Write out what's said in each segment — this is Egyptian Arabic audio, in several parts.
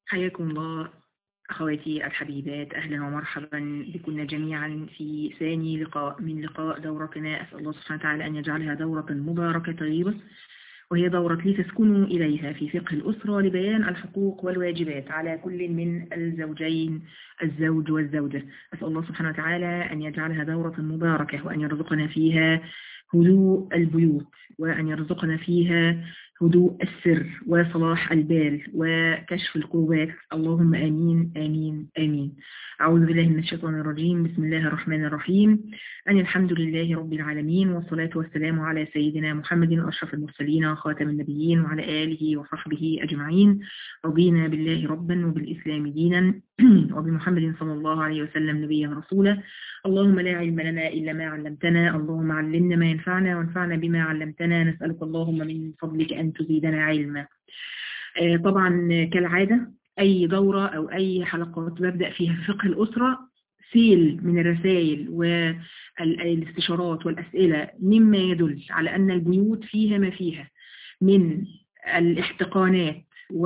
حياكم الله أخواتي الحبيبات أهلا ومرحبا بكنا جميعا في ثاني لقاء من لقاء دورتنا أسأل الله سبحانه وتعالى أن يجعلها دورة مباركة طيبة وهي دورة لتسكنوا إليها في فقه الأسرة لبيان الحقوق والواجبات على كل من الزوجين الزوج والزوجة أسأل الله سبحانه وتعالى أن يجعلها دورة مباركة وأن يرزقنا فيها هدوء البيوت وأن يرزقنا فيها هدوء السر وصلاح البال وكشف الكروبات اللهم آمين آمين آمين أعوذ بالله من الشيطان الرجيم بسم الله الرحمن الرحيم أن الحمد لله رب العالمين والصلاة والسلام على سيدنا محمد أشرف المرسلين خاتم النبيين وعلى آله وصحبه أجمعين رضينا بالله ربا وبالإسلام دينا وبمحمد صلى الله عليه وسلم نبيا رسولا اللهم لا علم لنا إلا ما علمتنا اللهم علمنا ما ينفعنا وانفعنا بما علمتنا نسألك اللهم من فضلك أن تزيدنا علما طبعا كالعادة أي دورة أو أي حلقات ببدأ فيها فقه الأسرة سيل من الرسائل والاستشارات والأسئلة مما يدل على أن البيوت فيها ما فيها من الاحتقانات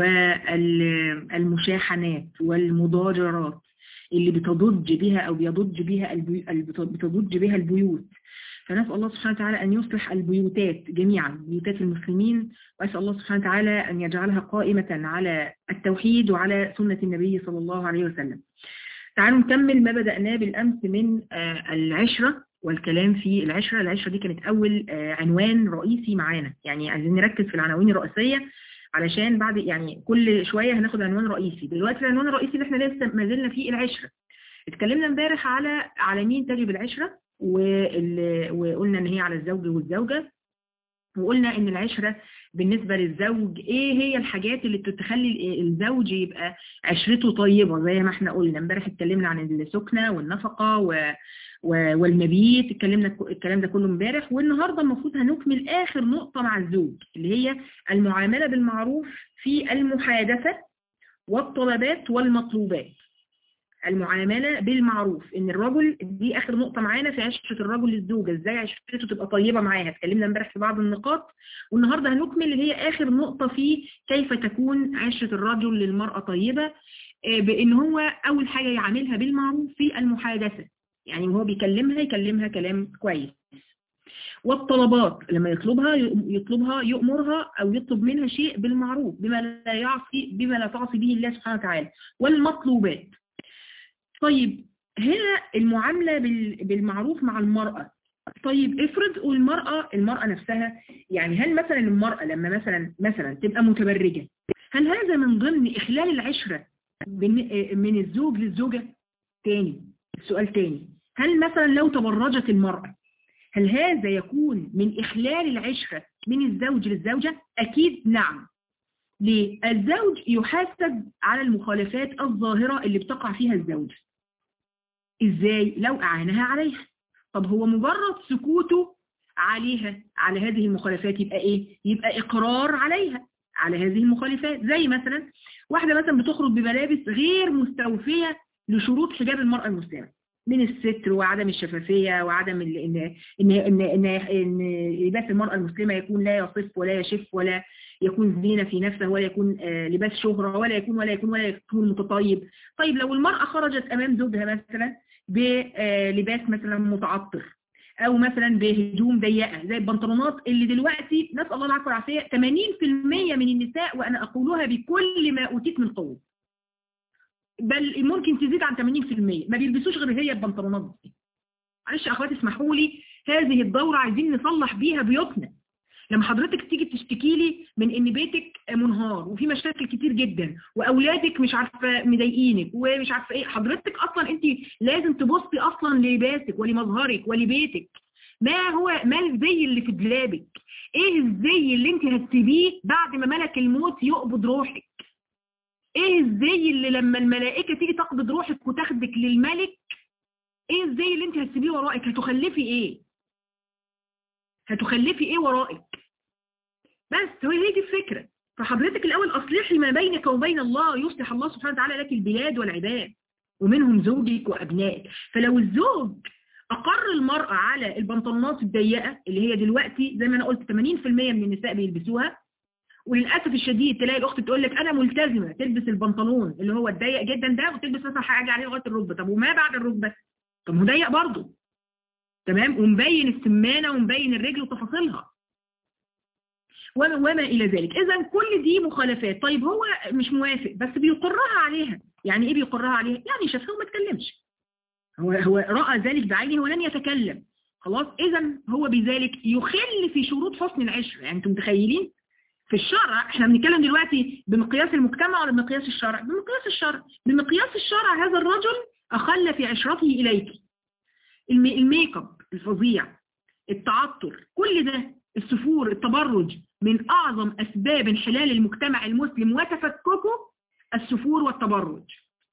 والمشاحنات والمضاجرات اللي بتضج بها أو بيضج بها البي... بتضج بها البيوت فنسأل الله سبحانه وتعالى أن يصلح البيوتات جميعا بيوتات المسلمين وأسأل الله سبحانه وتعالى أن يجعلها قائمة على التوحيد وعلى سنة النبي صلى الله عليه وسلم تعالوا نكمل ما بدأناه بالأمس من العشرة والكلام في العشرة العشرة دي كانت أول عنوان رئيسي معانا يعني عايزين نركز في العناوين الرئيسية علشان بعد يعني كل شوية هناخد عنوان رئيسي دلوقتي العنوان الرئيسي اللي احنا لسه ما زلنا فيه العشرة اتكلمنا امبارح على على مين تجب العشرة وقلنا ان هي على الزوج والزوجة وقلنا ان العشرة بالنسبة للزوج ايه هي الحاجات اللي بتخلي الزوج يبقى عشرته طيبة زي ما احنا قلنا امبارح اتكلمنا عن السكنة والنفقة و... و... والمبيت اتكلمنا الكلام ده كله امبارح والنهاردة المفروض هنكمل اخر نقطة مع الزوج اللي هي المعاملة بالمعروف في المحادثة والطلبات والمطلوبات المعاملة بالمعروف ان الرجل دي اخر نقطة معانا في عشرة الرجل للزوجة ازاي عشرته تبقى طيبة معاها اتكلمنا امبارح في بعض النقاط والنهاردة هنكمل اللي هي اخر نقطة في كيف تكون عشرة الرجل للمرأة طيبة بان هو اول حاجة يعاملها بالمعروف في المحادثة يعني وهو بيكلمها يكلمها كلام كويس والطلبات لما يطلبها يطلبها يؤمرها او يطلب منها شيء بالمعروف بما لا يعصي بما لا تعصي به الله سبحانه وتعالى والمطلوبات طيب هنا المعاملة بالمعروف مع المرأة طيب افرض والمرأة المرأة نفسها يعني هل مثلا المرأة لما مثلا مثلا تبقى متبرجة هل هذا من ضمن إخلال العشرة من الزوج للزوجة تاني السؤال تاني هل مثلا لو تبرجت المرأة هل هذا يكون من إخلال العشرة من الزوج للزوجة أكيد نعم ليه؟ الزوج يحاسب على المخالفات الظاهرة اللي بتقع فيها الزوج ازاي لو اعانها عليها طب هو مجرد سكوته عليها على هذه المخالفات يبقى ايه يبقى اقرار عليها على هذه المخالفات زي مثلا واحدة مثلا بتخرج بملابس غير مستوفية لشروط حجاب المرأة المسلمة من الستر وعدم الشفافية وعدم ان ان ان ان, إن لباس المرأة المسلمة يكون لا يصف ولا يشف ولا يكون زينة في نفسه ولا يكون لباس شهرة ولا يكون ولا يكون ولا يكون متطيب طيب لو المرأة خرجت أمام زوجها مثلا بلباس مثلا متعطر أو مثلا بهدوم ضيقة زي البنطلونات اللي دلوقتي نسأل الله العافية والعافية 80% من النساء وأنا أقولها بكل ما أوتيت من قوة بل ممكن تزيد عن 80% ما بيلبسوش غير هي البنطلونات دي معلش يا اخواتي اسمحوا لي هذه الدورة عايزين نصلح بيها بيوتنا لما حضرتك تيجي تشتكي لي من ان بيتك منهار وفي مشاكل كتير جدا واولادك مش عارفه مضايقينك ومش عارفه ايه حضرتك اصلا انت لازم تبصي اصلا للباسك ولمظهرك ولبيتك ما هو ما الزي اللي في دولابك ايه الزي اللي انت هتسيبيه بعد ما ملك الموت يقبض روحك ايه الزي اللي لما الملائكه تيجي تقبض روحك وتاخدك للملك ايه الزي اللي انت هتسيبيه ورائك هتخلفي ايه هتخلفي ايه ورائك بس هي دي الفكرة فحضرتك الأول أصلحي ما بينك وبين الله يصلح الله سبحانه وتعالى لك البلاد والعباد ومنهم زوجك وأبنائك فلو الزوج أقر المرأة على البنطلونات الضيقة اللي هي دلوقتي زي ما أنا قلت 80% من النساء بيلبسوها وللاسف الشديد تلاقي الاخت تقول لك انا ملتزمه تلبس البنطلون اللي هو الضيق جدا ده وتلبس مثلا حاجه عليه لغايه الركبه طب وما بعد الركبه طب ما ضيق برضه تمام ومبين السمانه ومبين الرجل وتفاصيلها وما, وما الى ذلك اذا كل دي مخالفات طيب هو مش موافق بس بيقرها عليها يعني ايه بيقرها عليها يعني شافها وما اتكلمش هو هو راى ذلك بعينه ولن يتكلم خلاص اذا هو بذلك يخل في شروط حسن العشره يعني انتم متخيلين في الشرع احنا بنتكلم دلوقتي بمقياس المجتمع ولا بمقياس الشرع بمقياس الشرع بمقياس الشرع هذا الرجل اخل في عشرته اليك الميك اب الفظيع التعطر كل ده السفور التبرج من اعظم اسباب انحلال المجتمع المسلم وتفككه السفور والتبرج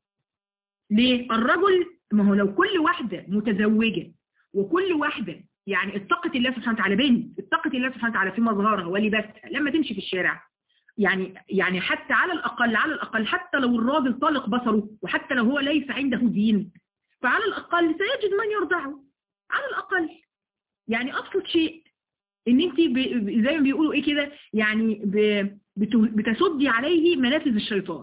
ليه الرجل ما هو لو كل واحدة متزوجة وكل واحدة يعني اتقت الله سبحانه وتعالى بنت اتقت الله سبحانه وتعالى في مظهرها ولباسها لما تمشي في الشارع يعني يعني حتى على الأقل على الأقل حتى لو الراجل طلق بصره وحتى لو هو ليس عنده دين فعلى الأقل سيجد من يرضعه على الأقل يعني أبسط شيء ان انت زي ما بيقولوا ايه كده يعني بتسدي عليه منافذ الشيطان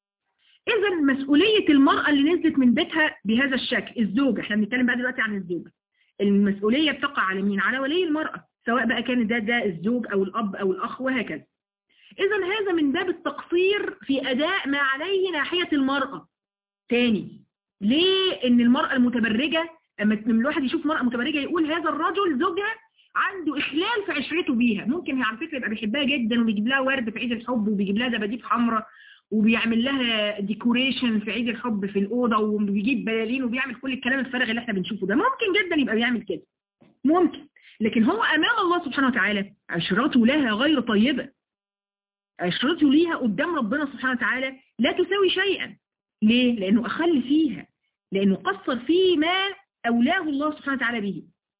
اذا مسؤولية المرأة اللي نزلت من بيتها بهذا الشكل الزوجة احنا بنتكلم بقى دلوقتي عن الزوجة المسؤولية بتقع على مين على ولي المرأة سواء بقى كان ده ده الزوج او الاب او الاخ وهكذا اذا هذا من باب التقصير في اداء ما عليه ناحية المرأة تاني ليه ان المرأة المتبرجة اما الواحد يشوف مرأة متبرجة يقول هذا الرجل زوجها عنده إخلال في عشرته بيها ممكن هي على فكرة يبقى بيحبها جدا وبيجيب لها ورد في عيد الحب وبيجيب لها دباديب حمراء وبيعمل لها ديكوريشن في عيد الحب في الأوضة وبيجيب بلالين وبيعمل كل الكلام الفارغ اللي احنا بنشوفه ده ممكن جدا يبقى بيعمل كده ممكن لكن هو أمام الله سبحانه وتعالى عشرته لها غير طيبة عشرته ليها قدام ربنا سبحانه وتعالى لا تساوي شيئا ليه؟ لأنه أخل فيها لأنه قصر فيما أولاه الله سبحانه وتعالى به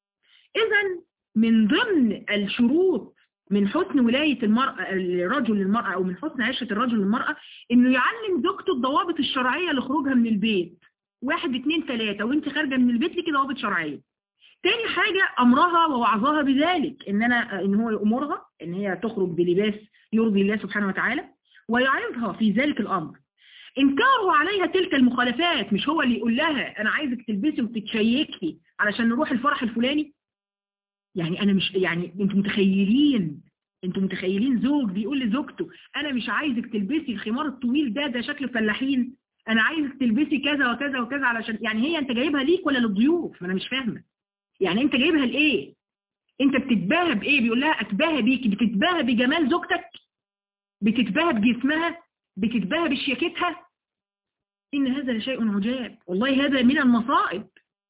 إذا من ضمن الشروط من حسن ولاية المرأة الرجل للمرأة أو من حسن عيشة الرجل للمرأة إنه يعلم زوجته الضوابط الشرعية لخروجها من البيت واحد اتنين تلاتة وانت خارجة من البيت لك ضوابط شرعية تاني حاجة أمرها ووعظها بذلك إن, أنا إن هو يأمرها إن هي تخرج بلباس يرضي الله سبحانه وتعالى ويعظها في ذلك الأمر إنكاره عليها تلك المخالفات مش هو اللي يقول لها أنا عايزك تلبسي وتتشيكي علشان نروح الفرح الفلاني يعني انا مش يعني انتوا متخيلين انتوا متخيلين زوج بيقول لزوجته انا مش عايزك تلبسي الخمار الطويل ده ده شكل فلاحين انا عايزك تلبسي كذا وكذا وكذا علشان يعني هي انت جايبها ليك ولا للضيوف ما انا مش فاهمه يعني انت جايبها لايه انت بتتباهى بايه بيقول لها اتباهى بيكي بتتباهى بجمال زوجتك بتتباهى بجسمها بتتباهى بشياكتها ان هذا لشيء عجاب والله هذا من المصائب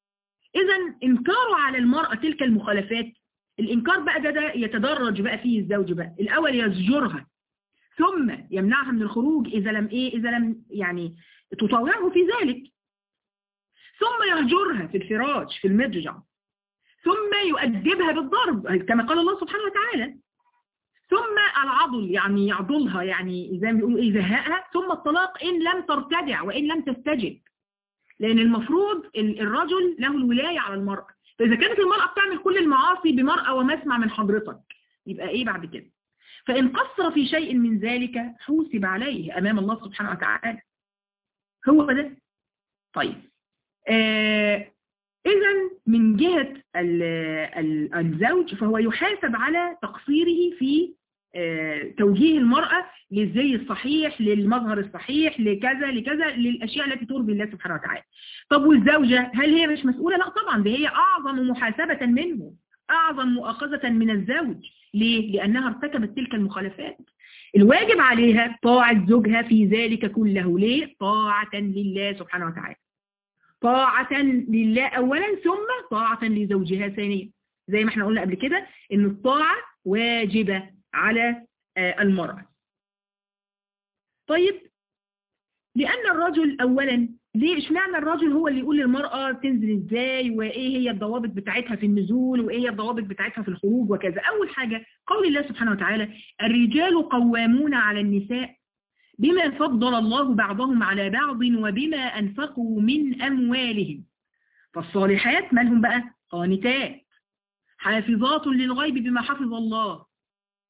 إذا إنكاره على المرأة تلك المخالفات الإنكار بقى ده, ده يتدرج بقى فيه الزوج بقى الأول يزجرها ثم يمنعها من الخروج إذا لم إيه إذا لم يعني تطاوعه في ذلك ثم يهجرها في الفراش في المضجع ثم يؤدبها بالضرب كما قال الله سبحانه وتعالى ثم العضل يعني يعضلها يعني زي ما بيقولوا ايه زهقها ثم الطلاق ان لم ترتدع وان لم تستجب لأن المفروض الرجل له الولاية على المرأة فإذا كانت المرأة بتعمل كل المعاصي بمرأة ومسمع من حضرتك يبقى إيه بعد كده فإن قصر في شيء من ذلك حوسب عليه أمام الله سبحانه وتعالى هو ده طيب آه إذا من جهة الزوج فهو يحاسب على تقصيره في توجيه المرأة للزي الصحيح للمظهر الصحيح لكذا لكذا للأشياء التي ترضي الله سبحانه وتعالى طب والزوجة هل هي مش مسؤولة لا طبعا دي هي أعظم محاسبة منه أعظم مؤاخذة من الزوج ليه؟ لأنها ارتكبت تلك المخالفات الواجب عليها طاعة زوجها في ذلك كله ليه؟ طاعة لله سبحانه وتعالى طاعة لله أولا ثم طاعة لزوجها ثانيا زي ما احنا قلنا قبل كده ان الطاعة واجبة على المرأة طيب لأن الرجل أولا ليه اشمعنى الرجل هو اللي يقول للمرأة تنزل ازاي وايه هي الضوابط بتاعتها في النزول وايه هي الضوابط بتاعتها في الخروج وكذا اول حاجة قول الله سبحانه وتعالى الرجال قوامون على النساء بما فضل الله بعضهم على بعض وبما انفقوا من اموالهم فالصالحات مالهم بقى قانتات حافظات للغيب بما حفظ الله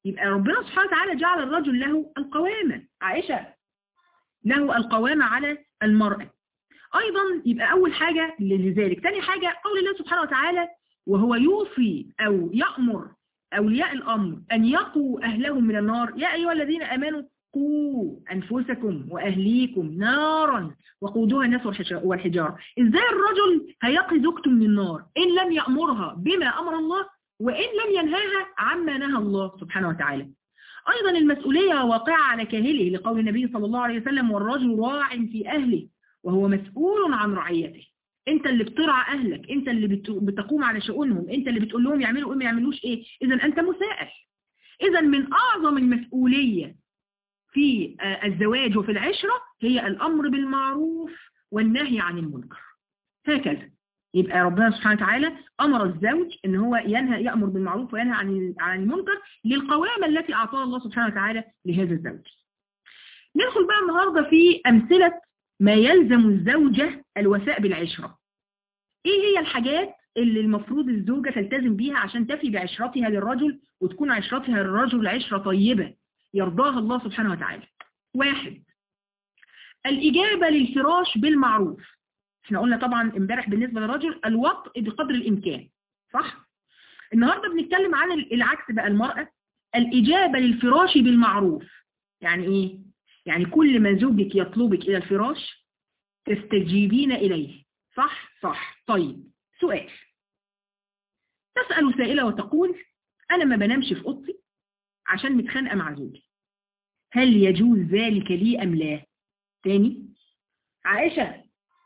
يبقى ربنا سبحانه وتعالى جعل الرجل له القوامة عائشة له القوامة على المرأة أيضا يبقى أول حاجة لذلك تاني حاجة قول الله سبحانه وتعالى وهو يوصي أو يأمر أولياء الأمر أن يقوا أهلهم من النار يا أيها الذين أمنوا قوا أنفسكم وأهليكم نارا وقودها الناس والحجارة إزاي الرجل هيقي زوجته من النار إن لم يأمرها بما أمر الله وإن لم ينهاها عما نهى الله سبحانه وتعالى أيضا المسؤولية واقعة على كاهله لقول النبي صلى الله عليه وسلم والرجل راع في أهله وهو مسؤول عن رعيته انت اللي بترعى اهلك انت اللي بتقوم على شؤونهم انت اللي بتقول لهم يعملوا ايه ما يعملوش ايه اذا انت مسائل اذا من اعظم المسؤولية في الزواج وفي العشرة هي الامر بالمعروف والنهي عن المنكر هكذا يبقى ربنا سبحانه وتعالى امر الزوج ان هو ينهى يامر بالمعروف وينهى عن عن المنكر للقوامه التي اعطاها الله سبحانه وتعالى لهذا الزوج ندخل بقى النهارده في امثله ما يلزم الزوجة الوفاء بالعشرة ايه هي الحاجات اللي المفروض الزوجة تلتزم بيها عشان تفي بعشرتها للرجل وتكون عشرتها للرجل عشرة طيبة يرضاها الله سبحانه وتعالى واحد الإجابة للفراش بالمعروف احنا قلنا طبعا امبارح بالنسبة للرجل الوطء بقدر الإمكان صح؟ النهاردة بنتكلم عن العكس بقى المرأة الإجابة للفراش بالمعروف يعني ايه؟ يعني كل ما زوجك يطلبك إلى الفراش تستجيبين إليه صح صح طيب سؤال تسأل سائلة وتقول أنا ما بنامش في أوضتي عشان متخانقة مع زوجي هل يجوز ذلك لي أم لا تاني عائشة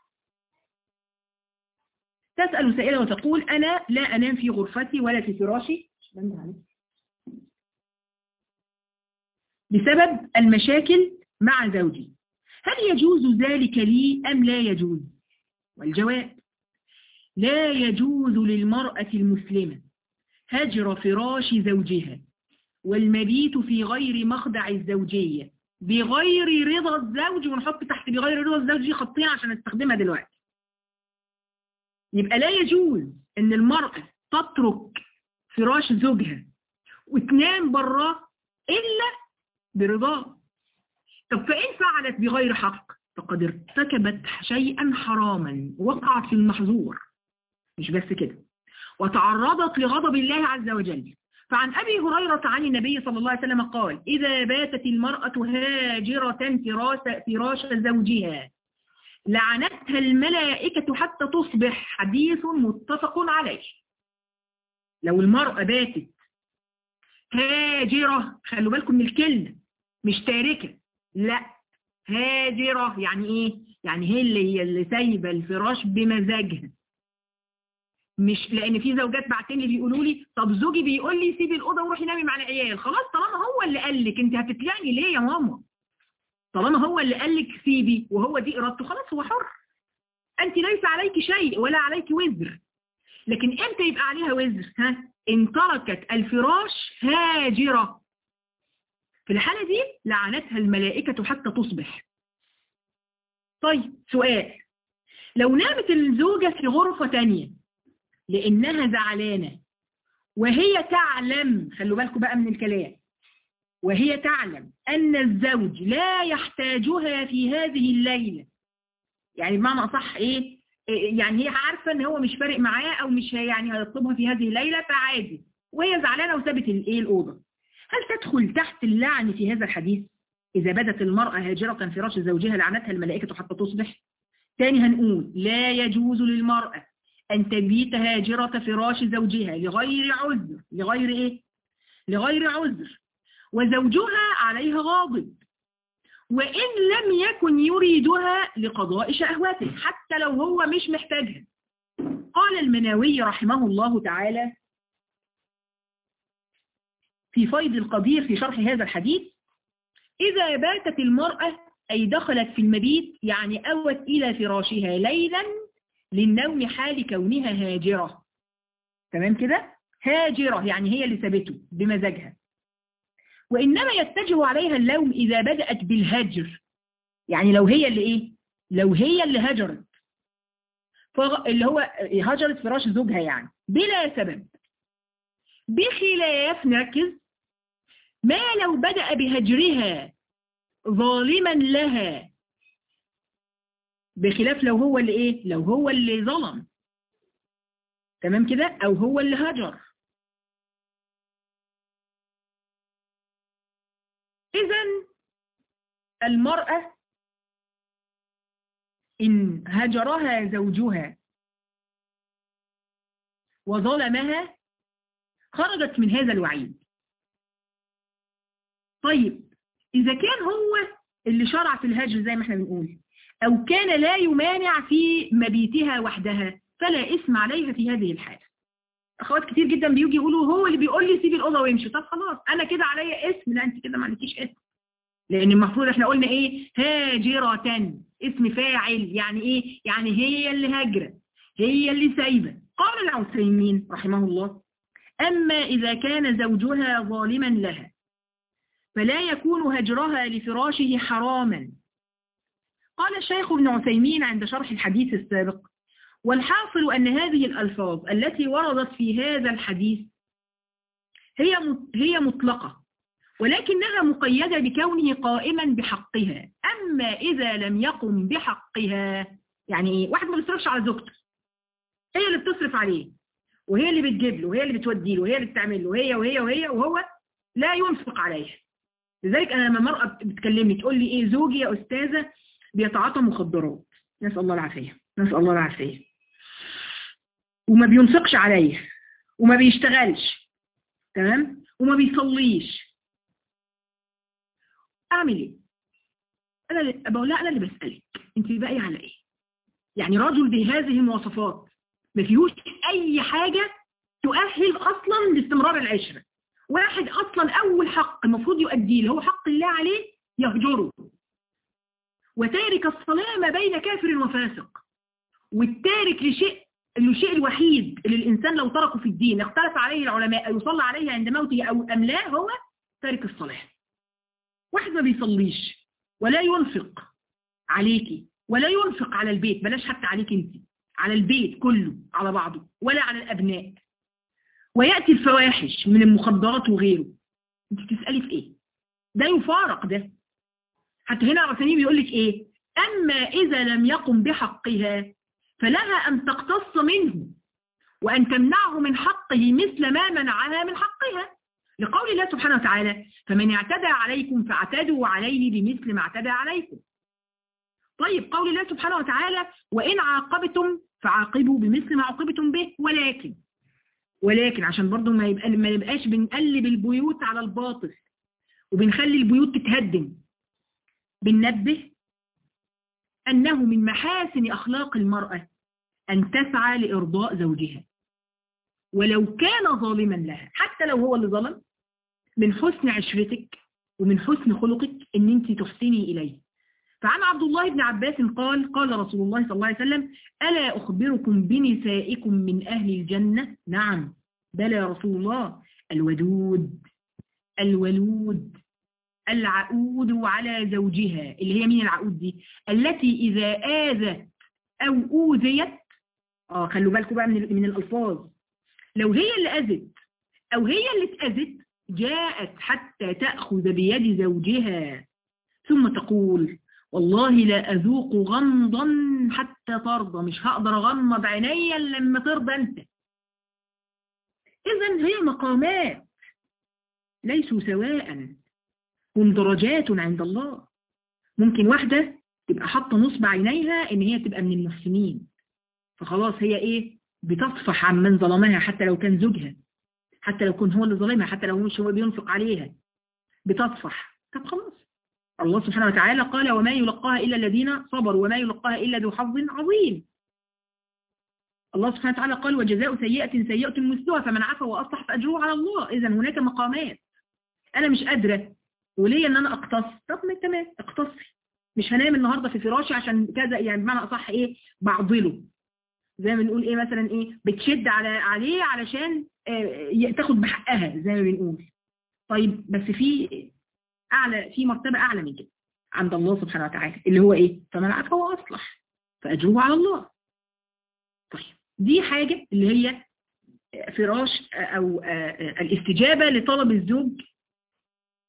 تسأل سائلة وتقول أنا لا أنام في غرفتي ولا في فراشي بسبب المشاكل مع زوجي هل يجوز ذلك لي أم لا يجوز والجواب لا يجوز للمرأة المسلمة هجر فراش زوجها والمبيت في غير مخدع الزوجية بغير رضا الزوج ونحط تحت بغير رضا الزوج دي خطين عشان نستخدمها دلوقتي يبقى لا يجوز ان المرأة تترك فراش زوجها وتنام براه إلا برضاه طب فإن فعلت بغير حق فقد ارتكبت شيئا حراما وقعت في المحظور مش بس كده وتعرضت لغضب الله عز وجل فعن أبي هريرة عن النبي صلى الله عليه وسلم قال إذا باتت المرأة هاجرة فراش, فراش زوجها لعنتها الملائكة حتى تصبح حديث متفق عليه لو المرأة باتت هاجرة خلوا بالكم من الكلمة مش تاركة لا هاجرة يعني ايه يعني هي اللي هي اللي سايبه الفراش بمزاجها مش لان في زوجات بعتين لي بيقولوا لي طب زوجي بيقول لي سيبي الاوضه وروحي نامي مع العيال خلاص طالما هو اللي قال لك انت هتتلعني ليه يا ماما طالما هو اللي قال لك سيبي وهو دي ارادته خلاص هو حر انت ليس عليك شيء ولا عليك وزر لكن امتى يبقى عليها وزر ها ان تركت الفراش هاجره في الحالة دي لعنتها الملائكة حتى تصبح طيب سؤال لو نامت الزوجة في غرفة تانية لأنها زعلانة وهي تعلم خلوا بالكم بقى من الكلام وهي تعلم أن الزوج لا يحتاجها في هذه الليلة يعني بمعنى أصح إيه يعني هي عارفة ان هو مش فارق معاه او مش يعني هيطلبها في هذه الليلة فعادي وهي زعلانة وسابت الايه الأوضة هل تدخل تحت اللعن في هذا الحديث إذا بدت المرأة هاجرة فراش زوجها لعنتها الملائكة حتى تصبح تاني هنقول لا يجوز للمرأة أن تبيت هاجرة فراش زوجها لغير عذر لغير إيه؟ لغير عذر وزوجها عليها غاضب وإن لم يكن يريدها لقضاء شهواته حتى لو هو مش محتاجها قال المناوي رحمه الله تعالى في فيض القدير في شرح هذا الحديث إذا باتت المرأة أي دخلت في المبيت يعني أوت إلى فراشها ليلا للنوم حال كونها هاجرة تمام كده؟ هاجرة يعني هي اللي سابته بمزاجها وإنما يتجه عليها اللوم إذا بدأت بالهجر يعني لو هي اللي إيه؟ لو هي اللي هجرت اللي هو هجرت فراش زوجها يعني بلا سبب بخلاف نركز ما لو بدأ بهجرها ظالما لها بخلاف لو هو اللي ايه لو هو اللي ظلم تمام كده او هو اللي هجر اذا المرأة إن هجرها زوجها وظلمها خرجت من هذا الوعيد طيب إذا كان هو اللي شرع في الهجر زي ما احنا بنقول أو كان لا يمانع في مبيتها وحدها فلا اسم عليها في هذه الحالة أخوات كتير جدا بيجي يقولوا هو اللي بيقول لي سيب الأوضة ويمشي طب خلاص أنا كده عليا اسم لا أنت كده ما عندكيش اسم لأن المفروض احنا قلنا إيه هاجرة اسم فاعل يعني إيه يعني هي اللي هاجرة هي اللي سايبة قال العثيمين رحمه الله أما إذا كان زوجها ظالما لها فلا يكون هجرها لفراشه حراما قال الشيخ ابن عثيمين عند شرح الحديث السابق والحاصل أن هذه الألفاظ التي وردت في هذا الحديث هي هي مطلقة ولكنها مقيدة بكونه قائما بحقها أما إذا لم يقم بحقها يعني إيه؟ واحد ما بيصرفش على زوجته هي اللي بتصرف عليه وهي اللي بتجيب له وهي اللي بتودي له وهي اللي بتعمل له وهي وهي وهي وهو لا ينفق عليها لذلك أنا لما مرأة بتكلمني تقول لي إيه زوجي يا أستاذة بيتعاطى مخدرات نسأل الله العافية نسأل الله العافية وما بينفقش عليا وما بيشتغلش تمام وما بيصليش اعمل ايه انا اللي بقول لا انا اللي بسالك انت باقي على ايه يعني رجل بهذه المواصفات ما فيهوش اي حاجه تؤهل اصلا لاستمرار العشره واحد اصلا اول حق المفروض يؤديه اللي هو حق الله عليه يهجره وتارك الصلاه ما بين كافر وفاسق والتارك لشيء الشيء الوحيد اللي الإنسان لو تركه في الدين اختلف عليه العلماء يصلى عليه عند موته أو أم لا هو تارك الصلاة واحد ما بيصليش ولا ينفق عليكي ولا ينفق على البيت بلاش حتى عليك انت على البيت كله على بعضه ولا على الأبناء ويأتي الفواحش من المخدرات وغيره انت تسألي في ايه ده يفارق ده حتى هنا عرفاني بيقول لك ايه أما إذا لم يقم بحقها فلها أن تقتص منه وأن تمنعه من حقه مثل ما منعها من حقها لقول الله سبحانه وتعالى فمن اعتدى عليكم فاعتدوا عليه بمثل ما اعتدى عليكم طيب قول الله سبحانه وتعالى وإن عاقبتم فعاقبوا بمثل ما عاقبتم به ولكن ولكن عشان برضو ما يبقى ما يبقاش بنقلب البيوت على الباطل وبنخلي البيوت تتهدم بننبه أنه من محاسن أخلاق المرأة أن تسعى لإرضاء زوجها ولو كان ظالما لها حتى لو هو اللي ظلم من حسن عشرتك ومن حسن خلقك أن أنت تحسني إليه فعن عبد الله بن عباس قال قال رسول الله صلى الله عليه وسلم ألا أخبركم بنسائكم من أهل الجنة نعم بلى يا رسول الله الودود الولود العقود على زوجها اللي هي مين العقود دي التي إذا آذت أو أوذيت آه خلوا بالكم بقى من, من الألفاظ لو هي اللي أذت أو هي اللي اتأذت جاءت حتى تأخذ بيد زوجها ثم تقول والله لا أذوق غمضا حتى ترضى مش هقدر أغمض عينيا لما ترضى أنت إذا هي مقامات ليسوا سواء هم درجات عند الله ممكن واحدة تبقى حاطة نصب عينيها ان هي تبقى من المحسنين فخلاص هي ايه بتصفح عن من ظلمها حتى لو كان زوجها حتى لو كان هو اللي ظلمها حتى لو مش هو بينفق عليها بتصفح طب خلاص الله سبحانه وتعالى قال وما يلقاها إلا الذين صبروا وما يلقاها إلا ذو حظ عظيم الله سبحانه وتعالى قال وجزاء سيئة سيئة مثلها فمن عفى وأصلح فأجره على الله إذا هناك مقامات أنا مش قادرة وليه ان انا اقتص طب ما تمام اقتصي مش هنام النهارده في فراشي عشان كذا يعني بمعنى اصح ايه بعضله زي ما بنقول ايه مثلا ايه بتشد على عليه علشان اه تاخد بحقها زي ما بنقول طيب بس في اعلى في مرتبه اعلى من كده عند الله سبحانه وتعالى اللي هو ايه فمن عفا واصلح فاجره على الله طيب دي حاجه اللي هي فراش او اه الاستجابه لطلب الزوج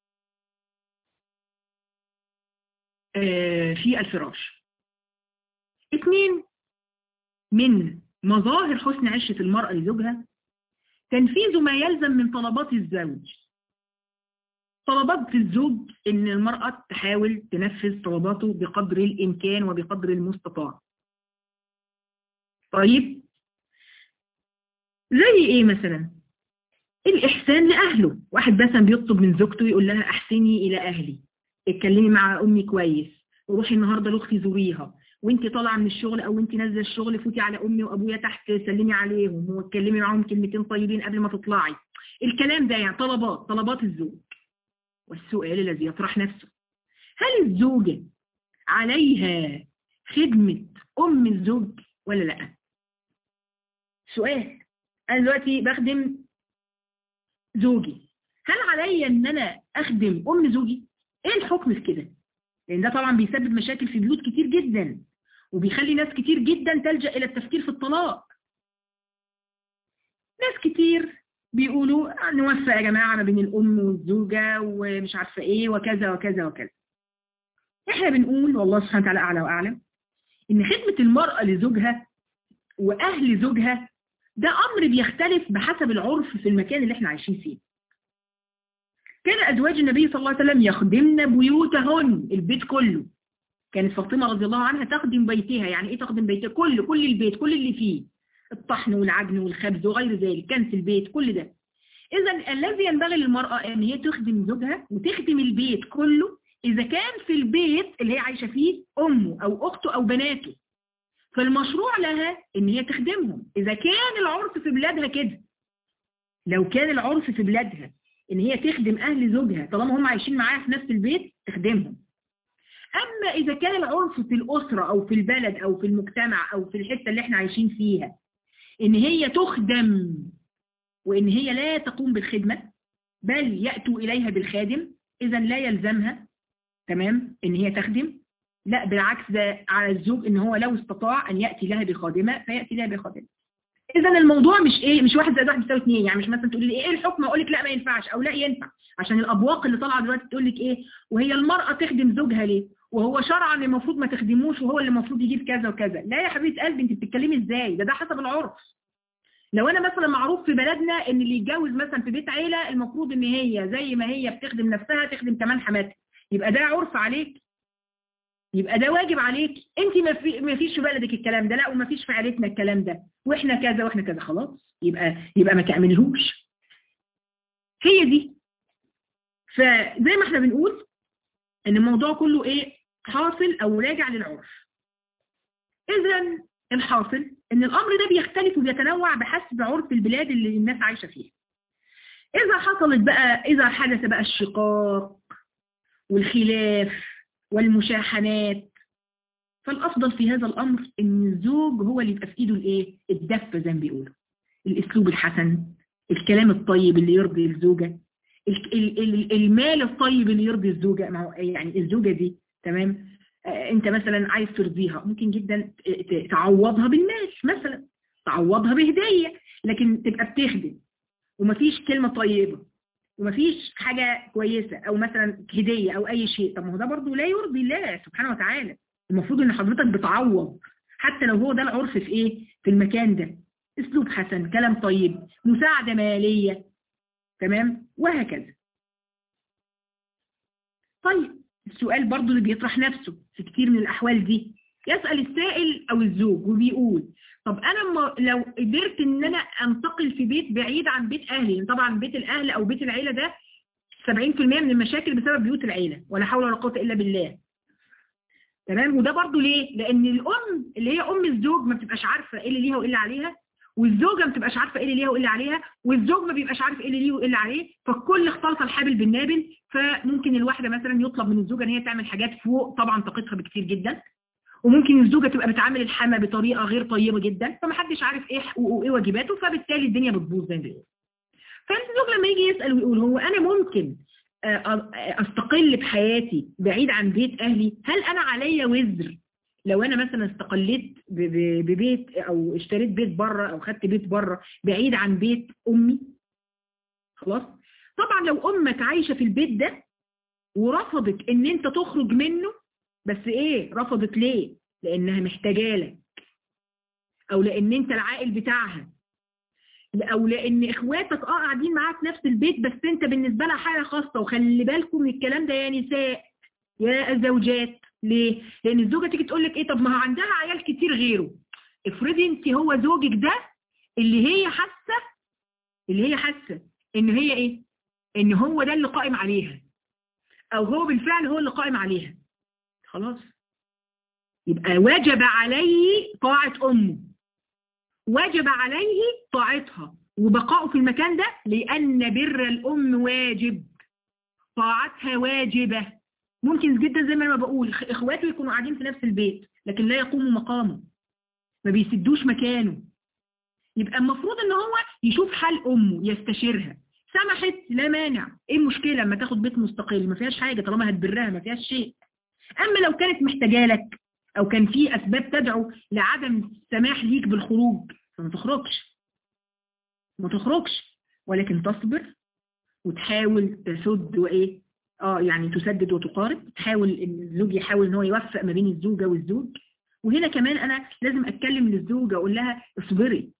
في الفراش اثنين من مظاهر حسن عشرة المرأة لزوجها تنفيذ ما يلزم من طلبات الزوج طلبات الزوج ان المرأة تحاول تنفذ طلباته بقدر الامكان وبقدر المستطاع طيب زي ايه مثلا الاحسان لاهله واحد مثلا بيطلب من زوجته يقول لها احسني الى اهلي اتكلمي مع امي كويس وروحي النهارده لاختي زوريها وانت طالعه من الشغل او انت نازله الشغل فوتي على امي وابويا تحت سلمي عليهم واتكلمي معاهم كلمتين طيبين قبل ما تطلعي الكلام ده يعني طلبات طلبات الزوج والسؤال الذي يطرح نفسه هل الزوجة عليها خدمة أم الزوج ولا لا سؤال أنا دلوقتي بخدم زوجي هل عليا أن أنا أخدم أم زوجي إيه الحكم في كده لأن ده طبعا بيسبب مشاكل في بيوت كتير جدا وبيخلي ناس كتير جدا تلجأ إلى التفكير في الطلاق ناس كتير بيقولوا نوفق يا جماعة ما بين الأم والزوجة ومش عارفة إيه وكذا وكذا وكذا إحنا بنقول والله سبحانه وتعالى أعلى وأعلم إن خدمة المرأة لزوجها وأهل زوجها ده أمر بيختلف بحسب العرف في المكان اللي إحنا عايشين فيه كان أزواج النبي صلى الله عليه وسلم يخدمن بيوتهن البيت كله كانت فاطمة رضي الله عنها تخدم بيتها يعني إيه تخدم بيتها كل كل البيت كل اللي فيه الطحن والعجن والخبز وغير ذلك كنس البيت كل ده إذا الذي ينبغي للمرأة أن هي تخدم زوجها وتخدم البيت كله إذا كان في البيت اللي هي عايشة فيه أمه أو أخته أو بناته فالمشروع لها أن هي تخدمهم إذا كان العرف في بلادها كده لو كان العرف في بلادها أن هي تخدم أهل زوجها طالما هم عايشين معاها في نفس البيت تخدمهم أما إذا كان العرف في الأسرة أو في البلد أو في المجتمع أو في الحتة اللي احنا عايشين فيها ان هي تخدم وان هي لا تقوم بالخدمة بل يأتوا اليها بالخادم اذا لا يلزمها تمام ان هي تخدم لا بالعكس ده على الزوج ان هو لو استطاع ان يأتي لها بخادمة فيأتي لها بخادمة اذا الموضوع مش ايه مش واحد زائد واحد بيساوي اثنين يعني مش مثلا تقول لي ايه الحكم اقول لك لا ما ينفعش او لا ينفع عشان الابواق اللي طالعه دلوقتي تقول لك ايه وهي المرأة تخدم زوجها ليه وهو شرعا المفروض ما تخدموش وهو اللي المفروض يجيب كذا وكذا لا يا حبيبه قلبي انت بتتكلمي ازاي ده ده حسب العرف لو انا مثلا معروف في بلدنا ان اللي يتجوز مثلا في بيت عيله المفروض ان هي زي ما هي بتخدم نفسها تخدم كمان حماتها يبقى ده عرف عليك يبقى ده واجب عليك انت ما في ما فيش في بلدك الكلام ده لا وما فيش في عيلتنا الكلام ده واحنا كذا واحنا كذا خلاص يبقى يبقى ما تعملهوش هي دي فزي ما احنا بنقول ان الموضوع كله ايه حاصل او راجع للعرف اذا الحاصل ان الامر ده بيختلف وبيتنوع بحسب عرف البلاد اللي الناس عايشة فيها اذا حصلت بقى اذا حدث بقى الشقاق والخلاف والمشاحنات فالافضل في هذا الامر ان الزوج هو اللي يبقى في ايده الايه الدفه زي ما بيقولوا الاسلوب الحسن الكلام الطيب اللي يرضي الزوجه المال الطيب اللي يرضي الزوجه يعني الزوجه دي تمام انت مثلا عايز ترضيها ممكن جدا تعوضها بالمال مثلا تعوضها بهدية لكن تبقى بتخدم ومفيش كلمة طيبة ومفيش حاجة كويسة او مثلا هدية او اي شيء طب ما هو ده برضه لا يرضي الله سبحانه وتعالى المفروض ان حضرتك بتعوض حتى لو هو ده العرف في ايه في المكان ده اسلوب حسن كلام طيب مساعدة مالية تمام وهكذا طيب السؤال برضو اللي بيطرح نفسه في كتير من الأحوال دي يسأل السائل أو الزوج وبيقول طب أنا لو قدرت إن أنا أنتقل في بيت بعيد عن بيت أهلي طبعا بيت الأهل أو بيت العيلة ده 70% من المشاكل بسبب بيوت العيلة ولا حول ولا قوة إلا بالله تمام وده برضو ليه لأن الأم اللي هي أم الزوج ما بتبقاش عارفة إيه اللي ليها وإيه اللي عليها والزوجة ما بتبقاش عارفة ايه اللي ليها وايه اللي عليها والزوج ما بيبقاش عارف ايه اللي ليه وايه اللي عليه فالكل اختلط الحابل بالنابل فممكن الواحدة مثلا يطلب من الزوجة ان هي تعمل حاجات فوق طبعا طاقتها بكتير جدا وممكن الزوجة تبقى بتعامل الحما بطريقة غير طيبة جدا فمحدش عارف ايه حقوقه وايه واجباته فبالتالي الدنيا بتبوظ زي ما بيقولوا فالزوج لما يجي يسأل ويقول هو انا ممكن استقل بحياتي بعيد عن بيت اهلي هل انا عليا وزر لو انا مثلا استقليت ببيت او اشتريت بيت بره او خدت بيت بره بعيد عن بيت امي خلاص طبعا لو امك عايشة في البيت ده ورفضت ان انت تخرج منه بس ايه رفضت ليه لانها محتاجه لك او لان انت العائل بتاعها او لان اخواتك اه قاعدين معاك في نفس البيت بس انت بالنسبه لها حاله خاصه وخلي بالكم من الكلام ده يا نساء يا زوجات ليه لان الزوجه تيجي تقول لك ايه طب ما هو عندها عيال كتير غيره افرضي انت هو زوجك ده اللي هي حاسه اللي هي حاسه ان هي ايه ان هو ده اللي قائم عليها او هو بالفعل هو اللي قائم عليها خلاص يبقى وجب عليه طاعة أمه وجب عليه طاعتها وبقائه في المكان ده لأن بر الأم واجب طاعتها واجبة ممكن جدا زي ما انا بقول اخواته يكونوا قاعدين في نفس البيت لكن لا يقوموا مقامه ما بيسدوش مكانه يبقى المفروض ان هو يشوف حال امه يستشيرها سمحت لا مانع ايه المشكله لما تاخد بيت مستقل ما فيهاش حاجه طالما هتبرها ما فيهاش شيء اما لو كانت محتاجه لك او كان في اسباب تدعو لعدم السماح ليك بالخروج فما تخرجش ما تخرجش ولكن تصبر وتحاول تسد وايه اه يعني تسدد وتقارب تحاول ان الزوج يحاول ان هو يوفق ما بين الزوجه والزوج وهنا كمان انا لازم اتكلم للزوجه اقول لها اصبري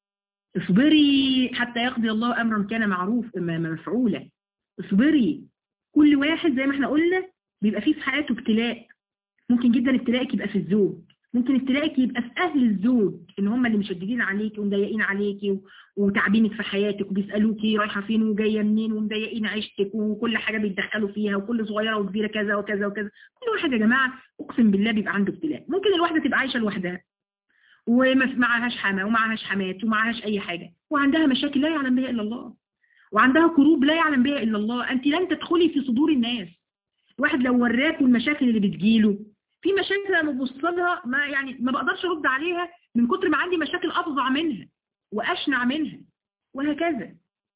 اصبري حتى يقضي الله امرا كان معروف مفعولا اصبري كل واحد زي ما احنا قلنا بيبقى فيه في حياته ابتلاء ممكن جدا ابتلاءك يبقى في الزوج ممكن ابتلاءك يبقى في اهل الزوج ان هم اللي مشددين عليكي ومضايقين عليكي وتعبينك في حياتك وبيسالوكي رايحه فين وجايه منين ومضايقين عيشتك وكل حاجه بيتدخلوا فيها وكل صغيره وكبيره كذا وكذا وكذا كل واحد يا جماعه اقسم بالله بيبقى عنده ابتلاء ممكن الواحده تبقى عايشه لوحدها وما معهاش حما ومعهاش حمات ومعهاش اي حاجه وعندها مشاكل لا يعلم بها الا الله وعندها كروب لا يعلم بها الا الله انت لن تدخلي في صدور الناس الواحد لو وراكوا المشاكل اللي بتجيله في مشاكل انا ببص لها ما يعني ما بقدرش ارد عليها من كتر ما عندي مشاكل افظع منها واشنع منها وهكذا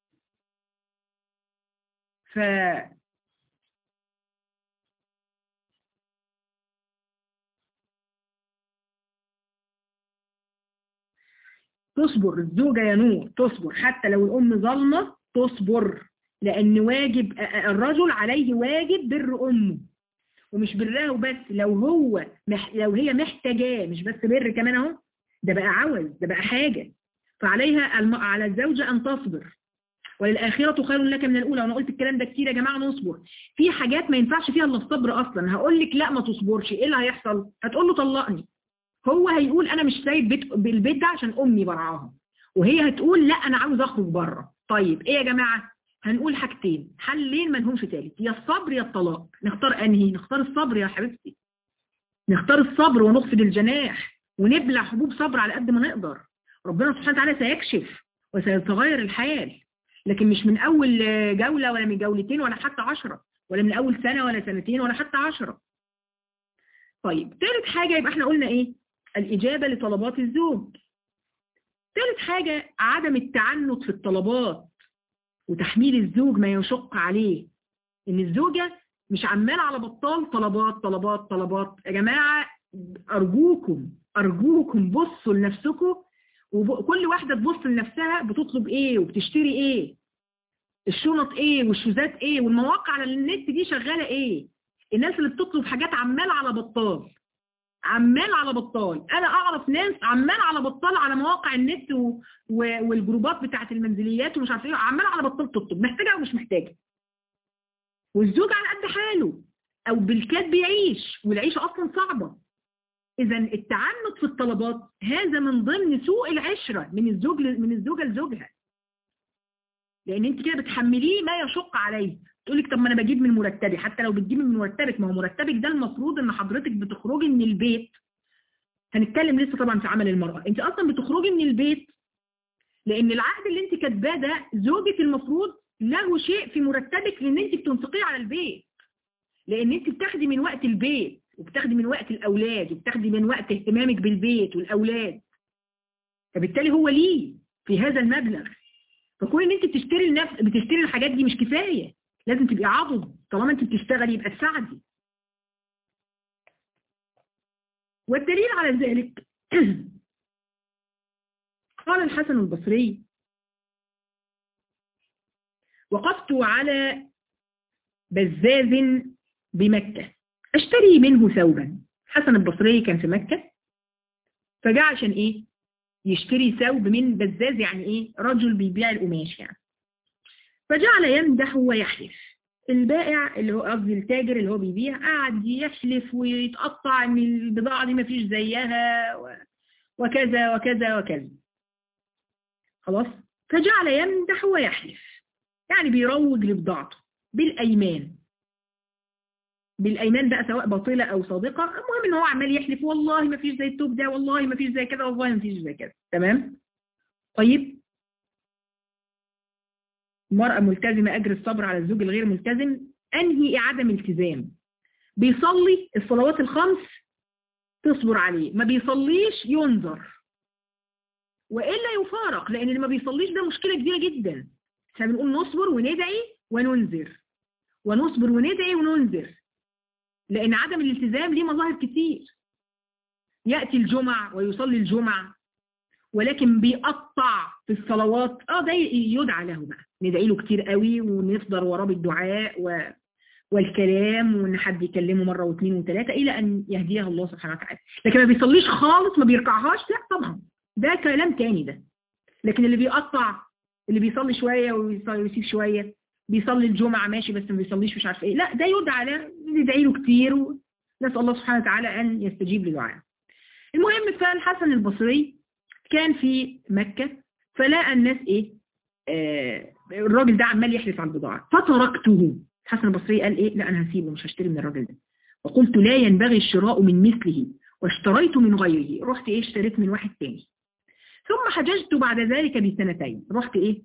ف تصبر الزوجة يا نور تصبر حتى لو الأم ظلمة تصبر لأن واجب الرجل عليه واجب بر أمه ومش برها وبس لو هو مح لو هي محتاجاه مش بس بر كمان اهو ده بقى عوز ده بقى حاجة فعليها الم... على الزوجة أن تصبر وللآخرة خير لك من الأولى وأنا قلت الكلام ده كتير يا جماعة نصبر في حاجات ما ينفعش فيها إلا الصبر أصلا هقول لك لا ما تصبرش إيه اللي هيحصل هتقول له طلقني هو هيقول أنا مش سايب بيت بالبيت ده عشان أمي برعاها وهي هتقول لا أنا عاوز أخرج بره طيب إيه يا جماعة هنقول حاجتين حلين ما لهمش ثالث يا الصبر يا الطلاق نختار انهي نختار الصبر يا حبيبتي نختار الصبر ونخفض الجناح ونبلع حبوب صبر على قد ما نقدر ربنا سبحانه وتعالى سيكشف وسيتغير الحال لكن مش من اول جولة ولا من جولتين ولا حتى عشرة ولا من اول سنة ولا سنتين ولا حتى عشرة طيب ثالث حاجة يبقى احنا قلنا ايه الاجابة لطلبات الزوج ثالث حاجة عدم التعنت في الطلبات وتحميل الزوج ما يشق عليه ان الزوجة مش عمال على بطال طلبات طلبات طلبات يا جماعة ارجوكم ارجوكم بصوا لنفسكم وكل واحدة تبص لنفسها بتطلب ايه وبتشتري ايه الشنط ايه والشوزات ايه والمواقع على النت دي شغالة ايه الناس اللي بتطلب حاجات عمال على بطال عمال على بطال انا اعرف ناس عمال على بطال على مواقع النت و... و... والجروبات بتاعت المنزليات ومش عارف ايه عمال على بطال تطلب محتاجه او مش محتاجه والزوج على قد حاله او بالكاد بيعيش والعيشه اصلا صعبه اذا التعنت في الطلبات هذا من ضمن سوء العشره من الزوج ل... من الزوجه لزوجها لان انت كده بتحمليه ما يشق عليه تقول لك طب ما انا بجيب من مرتبي حتى لو بتجيبي من مرتبك ما هو مرتبك ده المفروض ان حضرتك بتخرجي من البيت هنتكلم لسه طبعا في عمل المرأة انت اصلا بتخرجي من البيت لان العقد اللي انت كاتباه ده زوجك المفروض له شيء في مرتبك لان انت بتنفقيه على البيت لان انت بتاخدي من وقت البيت وبتاخدي من وقت الاولاد وبتاخدي من وقت اهتمامك بالبيت والاولاد فبالتالي هو ليه في هذا المبلغ فكون ان انت بتشتري النفس بتشتري الحاجات دي مش كفايه لازم تبقي عضد طالما انت بتشتغلي يبقى تساعدي والدليل على ذلك قال الحسن البصري وقفت على بزاز بمكة اشتري منه ثوبا حسن البصري كان في مكة فجاء عشان ايه يشتري ثوب من بزاز يعني ايه رجل بيبيع القماش يعني فجعل يمدح ويحلف البائع اللي هو قصدي التاجر اللي هو بيبيع قعد يحلف ويتقطع ان البضاعة دي مفيش زيها وكذا وكذا وكذا خلاص فجعل يمدح ويحلف يعني بيروج لبضاعته بالأيمان بالأيمان بقى سواء باطلة أو صادقة المهم إن هو عمال يحلف والله ما فيش زي التوب ده والله ما فيش زي كذا والله ما فيش زي كذا تمام طيب المرأة ملتزمة أجر الصبر على الزوج الغير ملتزم أنهي عدم التزام بيصلي الصلوات الخمس تصبر عليه ما بيصليش ينظر وإلا يفارق لأن اللي ما بيصليش ده مشكلة كبيرة جدا احنا بنقول نصبر وندعي وننذر ونصبر وندعي وننذر لأن عدم الالتزام ليه مظاهر كتير يأتي الجمع ويصلي الجمع ولكن بيقطع في الصلوات اه ده يدعى له بقى ندعي له كتير قوي ونفضل وراه بالدعاء و... والكلام وان حد يكلمه مرة واثنين وثلاثة الى ان يهديه الله سبحانه وتعالى لكن ما بيصليش خالص ما بيركعهاش لا طبعا ده كلام تاني ده لكن اللي بيقطع اللي بيصلي شوية ويسيب شوية بيصلي الجمعة ماشي بس ما بيصليش مش عارف ايه لا ده يدعى له ندعي له كتير ونسأل الله سبحانه وتعالى ان يستجيب لدعائه المهم فالحسن البصري كان في مكة فلقى الناس ايه آه الراجل ده عمال يحلف على البضاعة فتركته الحسن البصري قال ايه لا انا هسيبه مش هشتري من الراجل ده وقلت لا ينبغي الشراء من مثله واشتريت من غيره رحت ايه اشتريت من واحد تاني ثم حججت بعد ذلك بسنتين رحت ايه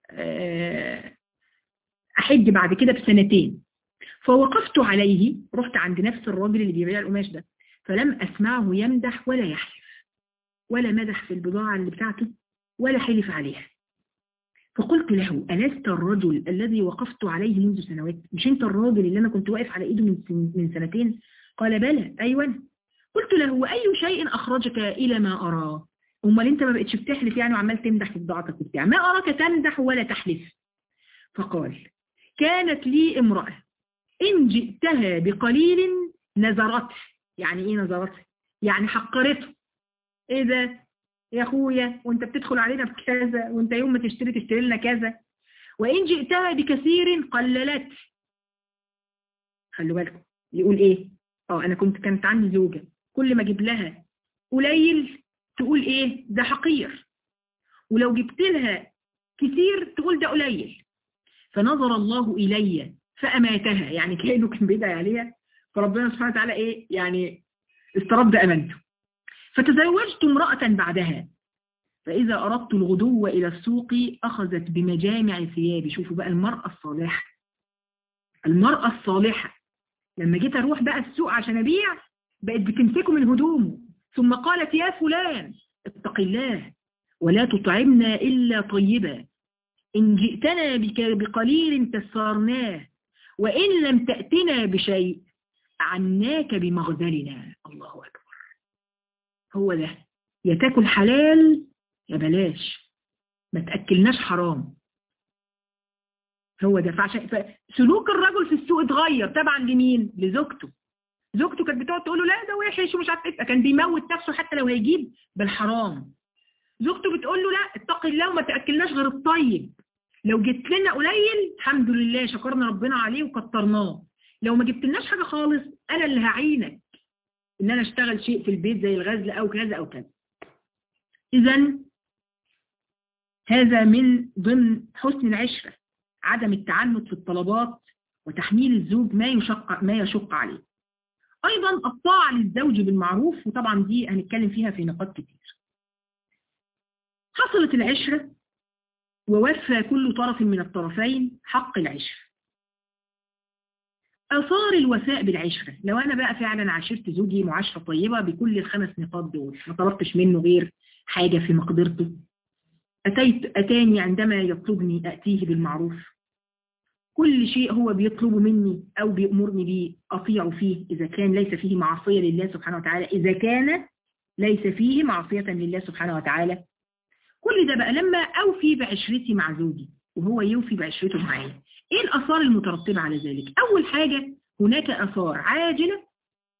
آه احج بعد كده بسنتين فوقفت عليه رحت عند نفس الراجل اللي بيبيع القماش ده فلم اسمعه يمدح ولا يحلف ولا مدح في البضاعة اللي بتاعته ولا حلف عليها فقلت له ألست الرجل الذي وقفت عليه منذ سنوات مش انت الراجل اللي انا كنت واقف على ايده من, من سنتين قال بلى ايوه قلت له وأي شيء أخرجك إلى ما أراه امال انت ما بقتش بتحلف يعني وعمال تمدح في بضاعتك وبتاع ما أراك تمدح ولا تحلف فقال كانت لي امرأة إن جئتها بقليل نزرته يعني إيه نزرته يعني حقرته إيه ده يا أخويا وانت بتدخل علينا بكذا وانت يوم ما تشتري تشتري لنا كذا وإن جئتها بكثير قللت خلوا بالكم يقول إيه اه أنا كنت كانت عندي زوجة كل ما أجيب لها قليل تقول إيه ده حقير ولو جبت لها كثير تقول ده قليل فنظر الله إلي فأماتها يعني كأنه كان بيدعي عليها فربنا سبحانه وتعالى إيه يعني استرد أمانته فتزوجت امرأة بعدها فإذا أردت الغدو إلى السوق أخذت بمجامع ثيابي شوفوا بقى المرأة الصالحة المرأة الصالحة لما جيت أروح بقى السوق عشان أبيع بقت بتمسكه من هدومه ثم قالت يا فلان اتق الله ولا تطعمنا إلا طيبا إن جئتنا بك بقليل تسارناه وإن لم تأتنا بشيء عناك بمغزلنا الله أكبر هو ده يا تاكل حلال يا بلاش ما تأكلناش حرام هو ده فعشان سلوك الرجل في السوق اتغير طبعا لمين لزوجته زوجته كانت بتقعد تقول له لا ده وحش ومش عارف ايه كان بيموت نفسه حتى لو هيجيب بالحرام زوجته بتقول له لا اتقي الله وما تاكلناش غير الطيب لو جبت لنا قليل الحمد لله شكرنا ربنا عليه وكترناه لو ما جبتلناش حاجه خالص انا اللي هعينك ان انا اشتغل شيء في البيت زي الغزل او كذا او كذا اذا هذا من ضمن حسن العشرة عدم التعنت في الطلبات وتحميل الزوج ما يشق ما يشق عليه ايضا الطاعة للزوج بالمعروف وطبعا دي هنتكلم فيها في نقاط كتير حصلت العشرة ووفى كل طرف من الطرفين حق العشرة آثار الوفاء بالعشرة لو أنا بقى فعلا عاشرت زوجي معاشرة طيبة بكل الخمس نقاط دول ما طلبتش منه غير حاجة في مقدرته أتيت أتاني عندما يطلبني أتيه بالمعروف كل شيء هو بيطلب مني أو بيأمرني به أطيع فيه إذا كان ليس فيه معصية لله سبحانه وتعالى إذا كان ليس فيه معصية لله سبحانه وتعالى كل ده بقى لما أوفي بعشرتي مع زوجي وهو يوفي بعشرته معايا إيه الأثار المترتبة على ذلك أول حاجة هناك أثار عاجلة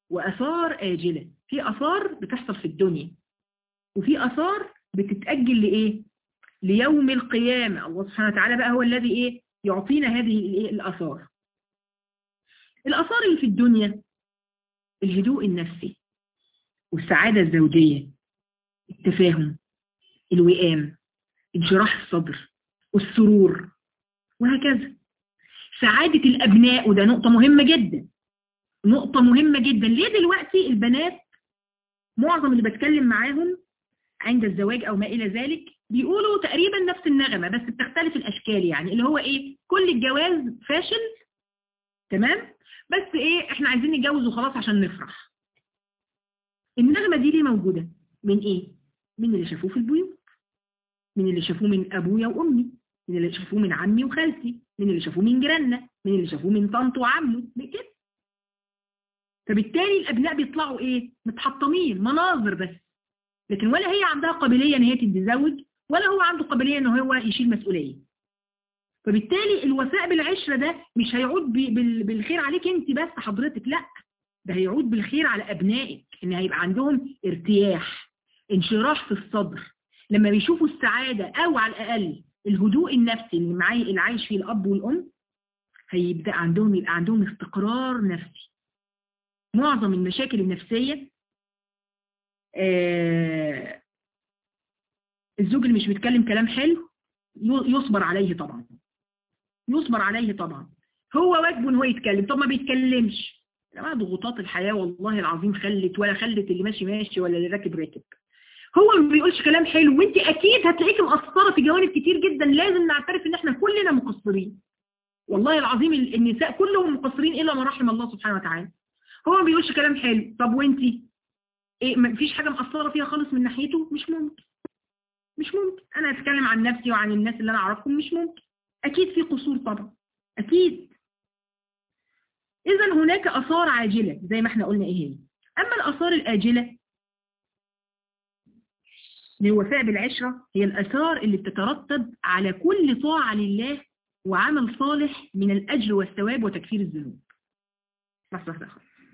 وآثار آجلة في آثار بتحصل في الدنيا وفي آثار بتتأجل لإيه ليوم القيامة الله سبحانه وتعالى بقى هو الذي إيه يعطينا هذه الإيه الآثار الآثار اللي في الدنيا الهدوء النفسي والسعادة الزوجية التفاهم الوئام انشراح الصدر والسرور وهكذا سعادة الأبناء وده نقطة مهمة جدا نقطة مهمة جدا ليه دلوقتي البنات معظم اللي بتكلم معاهم عند الزواج أو ما إلى ذلك بيقولوا تقريبا نفس النغمة بس بتختلف الأشكال يعني اللي هو إيه كل الجواز فاشل تمام بس إيه إحنا عايزين نتجوز وخلاص عشان نفرح النغمة دي ليه موجودة من إيه من اللي شافوه في البيوت من اللي شافوه من أبويا وأمي من اللي شافوه من عمي وخالتي من اللي شافوه من جيراننا من اللي شافوه من طنط وعمه كده فبالتالي الأبناء بيطلعوا إيه متحطمين مناظر بس لكن ولا هي عندها قابلية ان هي تتزوج ولا هو عنده قابلية ان هو يشيل مسؤولية فبالتالي الوفاء بالعشرة ده مش هيعود بالخير عليك انت بس حضرتك لا ده هيعود بالخير على ابنائك ان هيبقى عندهم ارتياح انشراح في الصدر لما بيشوفوا السعادة او على الاقل الهدوء النفسي اللي معي اللي عايش فيه الاب والام هيبدأ عندهم يبقى عندهم استقرار نفسي معظم المشاكل النفسية آه الزوج اللي مش بيتكلم كلام حلو يصبر عليه طبعا يصبر عليه طبعا هو واجبه ان هو يتكلم طب ما بيتكلمش جماعه ضغوطات الحياة والله العظيم خلت ولا خلت اللي ماشي ماشي ولا اللي راكب راكب هو ما بيقولش كلام حلو وانت اكيد هتلاقيكي مقصره في جوانب كتير جدا لازم نعترف ان احنا كلنا مقصرين والله العظيم النساء كلهم مقصرين الا ما رحم الله سبحانه وتعالى هو ما بيقولش كلام حلو طب وانتي ايه ما فيش حاجة مقصرة فيها خالص من ناحيته مش ممكن مش ممكن انا اتكلم عن نفسي وعن الناس اللي انا اعرفهم مش ممكن اكيد في قصور طبعا اكيد اذا هناك اثار عاجلة زي ما احنا قلنا ايه هي اما الاثار الاجلة للوفاء بالعشرة هي الاثار اللي بتترتب على كل طاعة لله وعمل صالح من الاجر والثواب وتكفير الذنوب لحظة واحدة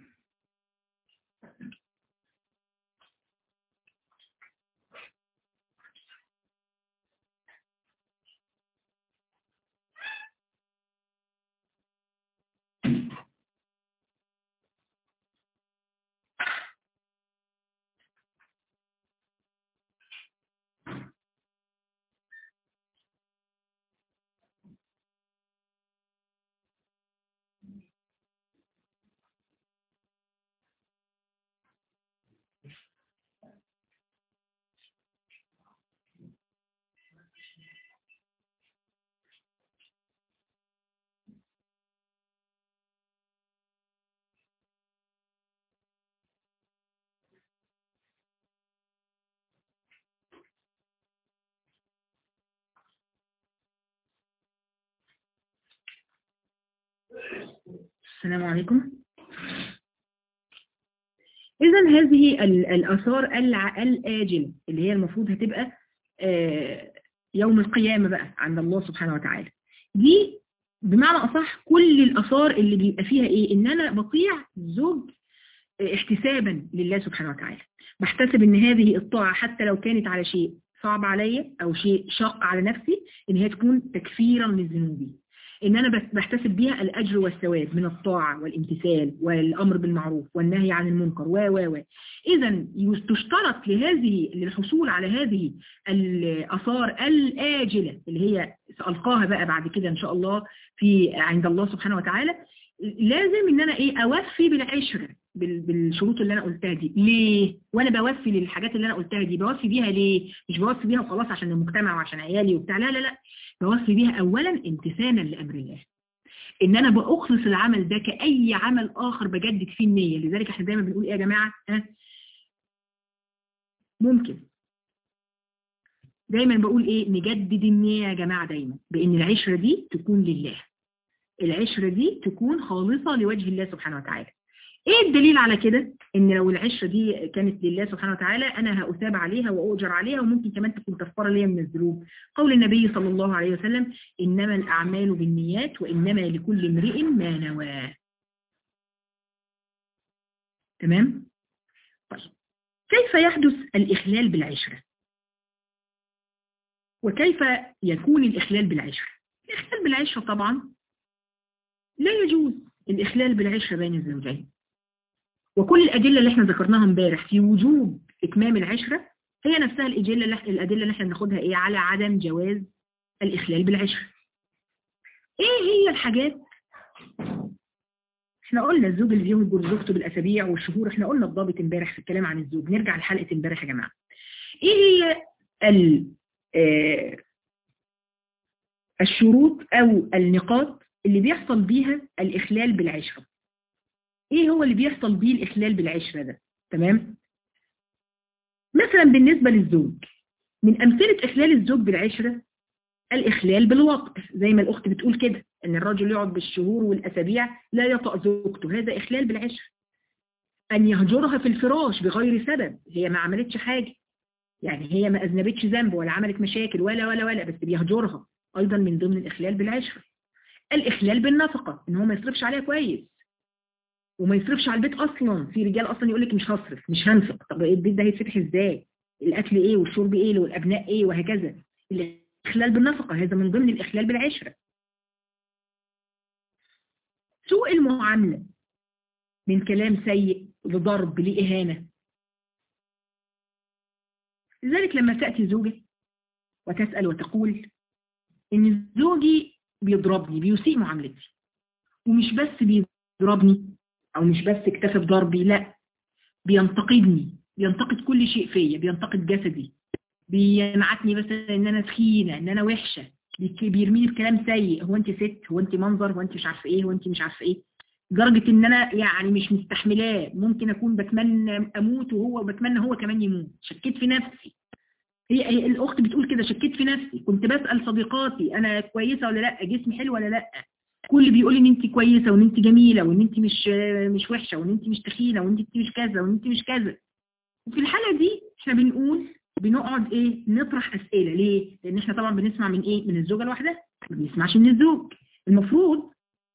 السلام عليكم إذا هذه الآثار الآجلة اللي هي المفروض هتبقى يوم القيامة بقى عند الله سبحانه وتعالى دي بمعنى أصح كل الآثار اللي بيبقى فيها إيه إن أنا بطيع زوج احتسابا لله سبحانه وتعالى بحتسب إن هذه الطاعة حتى لو كانت على شيء صعب عليا أو شيء شاق على نفسي إن هي تكون تكفيرا لذنوبي ان انا بحتسب بيها الاجر والثواب من الطاعة والامتثال والامر بالمعروف والنهي عن المنكر و و و اذا تشترط لهذه للحصول على هذه الاثار الاجلة اللي هي سالقاها بقى بعد كده ان شاء الله في عند الله سبحانه وتعالى لازم ان انا ايه اوفي بالعشره بالشروط اللي انا قلتها دي ليه وانا بوفي للحاجات اللي انا قلتها دي بوفي بيها ليه مش بوفي بيها وخلاص عشان المجتمع وعشان عيالي وبتاع لا لا لا بوفي بيها اولا امتثالا لامر الله ان انا باخلص العمل ده كاي عمل اخر بجدد فيه النيه لذلك احنا دايما بنقول ايه يا جماعه ها ممكن دايما بقول ايه نجدد النيه يا جماعه دايما بان العشره دي تكون لله العشره دي تكون خالصه لوجه الله سبحانه وتعالى ايه الدليل على كده ان لو العشره دي كانت لله سبحانه وتعالى انا هأثاب عليها واؤجر عليها وممكن كمان تكون كفاره ليا من الذنوب قول النبي صلى الله عليه وسلم انما الاعمال بالنيات وانما لكل امرئ ما نوى تمام طيب كيف يحدث الإخلال بالعشرة وكيف يكون الإخلال بالعشرة الإخلال بالعشرة طبعا لا يجوز الإخلال بالعشرة بين الزوجين وكل الأدلة اللي احنا ذكرناها امبارح في وجوب إتمام العشرة هي نفسها الأدلة اللي الأدلة اللي احنا بناخدها إيه على عدم جواز الإخلال بالعشرة إيه هي الحاجات احنا قلنا الزوج اللي بيهجر زوجته بالأسابيع والشهور احنا قلنا الضابط امبارح في الكلام عن الزوج نرجع لحلقة امبارح يا جماعة إيه هي ال آه الشروط أو النقاط اللي بيحصل بيها الإخلال بالعشرة إيه هو اللي بيحصل بيه الإخلال بالعشرة ده تمام مثلا بالنسبة للزوج من أمثلة إخلال الزوج بالعشرة الإخلال بالوقت زي ما الأخت بتقول كده أن الرجل يقعد بالشهور والأسابيع لا يطأ زوجته هذا إخلال بالعشرة أن يهجرها في الفراش بغير سبب هي ما عملتش حاجة يعني هي ما أذنبتش ذنب ولا عملت مشاكل ولا ولا ولا بس بيهجرها أيضا من ضمن الإخلال بالعشرة الإخلال بالنفقة إن هو ما يصرفش عليها كويس وما يصرفش على البيت أصلا في رجال أصلا يقول لك مش هصرف مش هنفق طب البيت ده هيتفتح إزاي الأكل إيه والشرب إيه والأبناء إيه وهكذا الإخلال بالنفقة هذا من ضمن الإخلال بالعشرة سوء المعاملة من كلام سيء لضرب لإهانة لذلك لما تأتي زوجة وتسأل وتقول إن زوجي بيضربني بيسيء معاملتي ومش بس بيضربني أو مش بس اكتفى بضربي لا بينتقدني بينتقد كل شيء فيا بينتقد جسدي بينعتني مثلا ان انا تخينه ان انا وحشه بيرميني بكلام سيء هو انت ست هو انت منظر هو انت مش عارفه ايه هو انت مش عارفه ايه لدرجه ان انا يعني مش مستحملاه ممكن اكون بتمنى اموت وهو بتمنى هو كمان يموت شكيت في نفسي هي, هي الاخت بتقول كده شكيت في نفسي كنت بسال صديقاتي انا كويسه ولا لا جسمي حلو ولا لا كل بيقول ان انت كويسه وان انت جميله وان انت مش مش وحشه وان انت مش تخينه وان انت مش كذا وان انت مش كذا وفي الحاله دي احنا بنقول بنقعد ايه نطرح اسئله ليه لان احنا طبعا بنسمع من ايه من الزوجه لوحدها ما بنسمعش من الزوج المفروض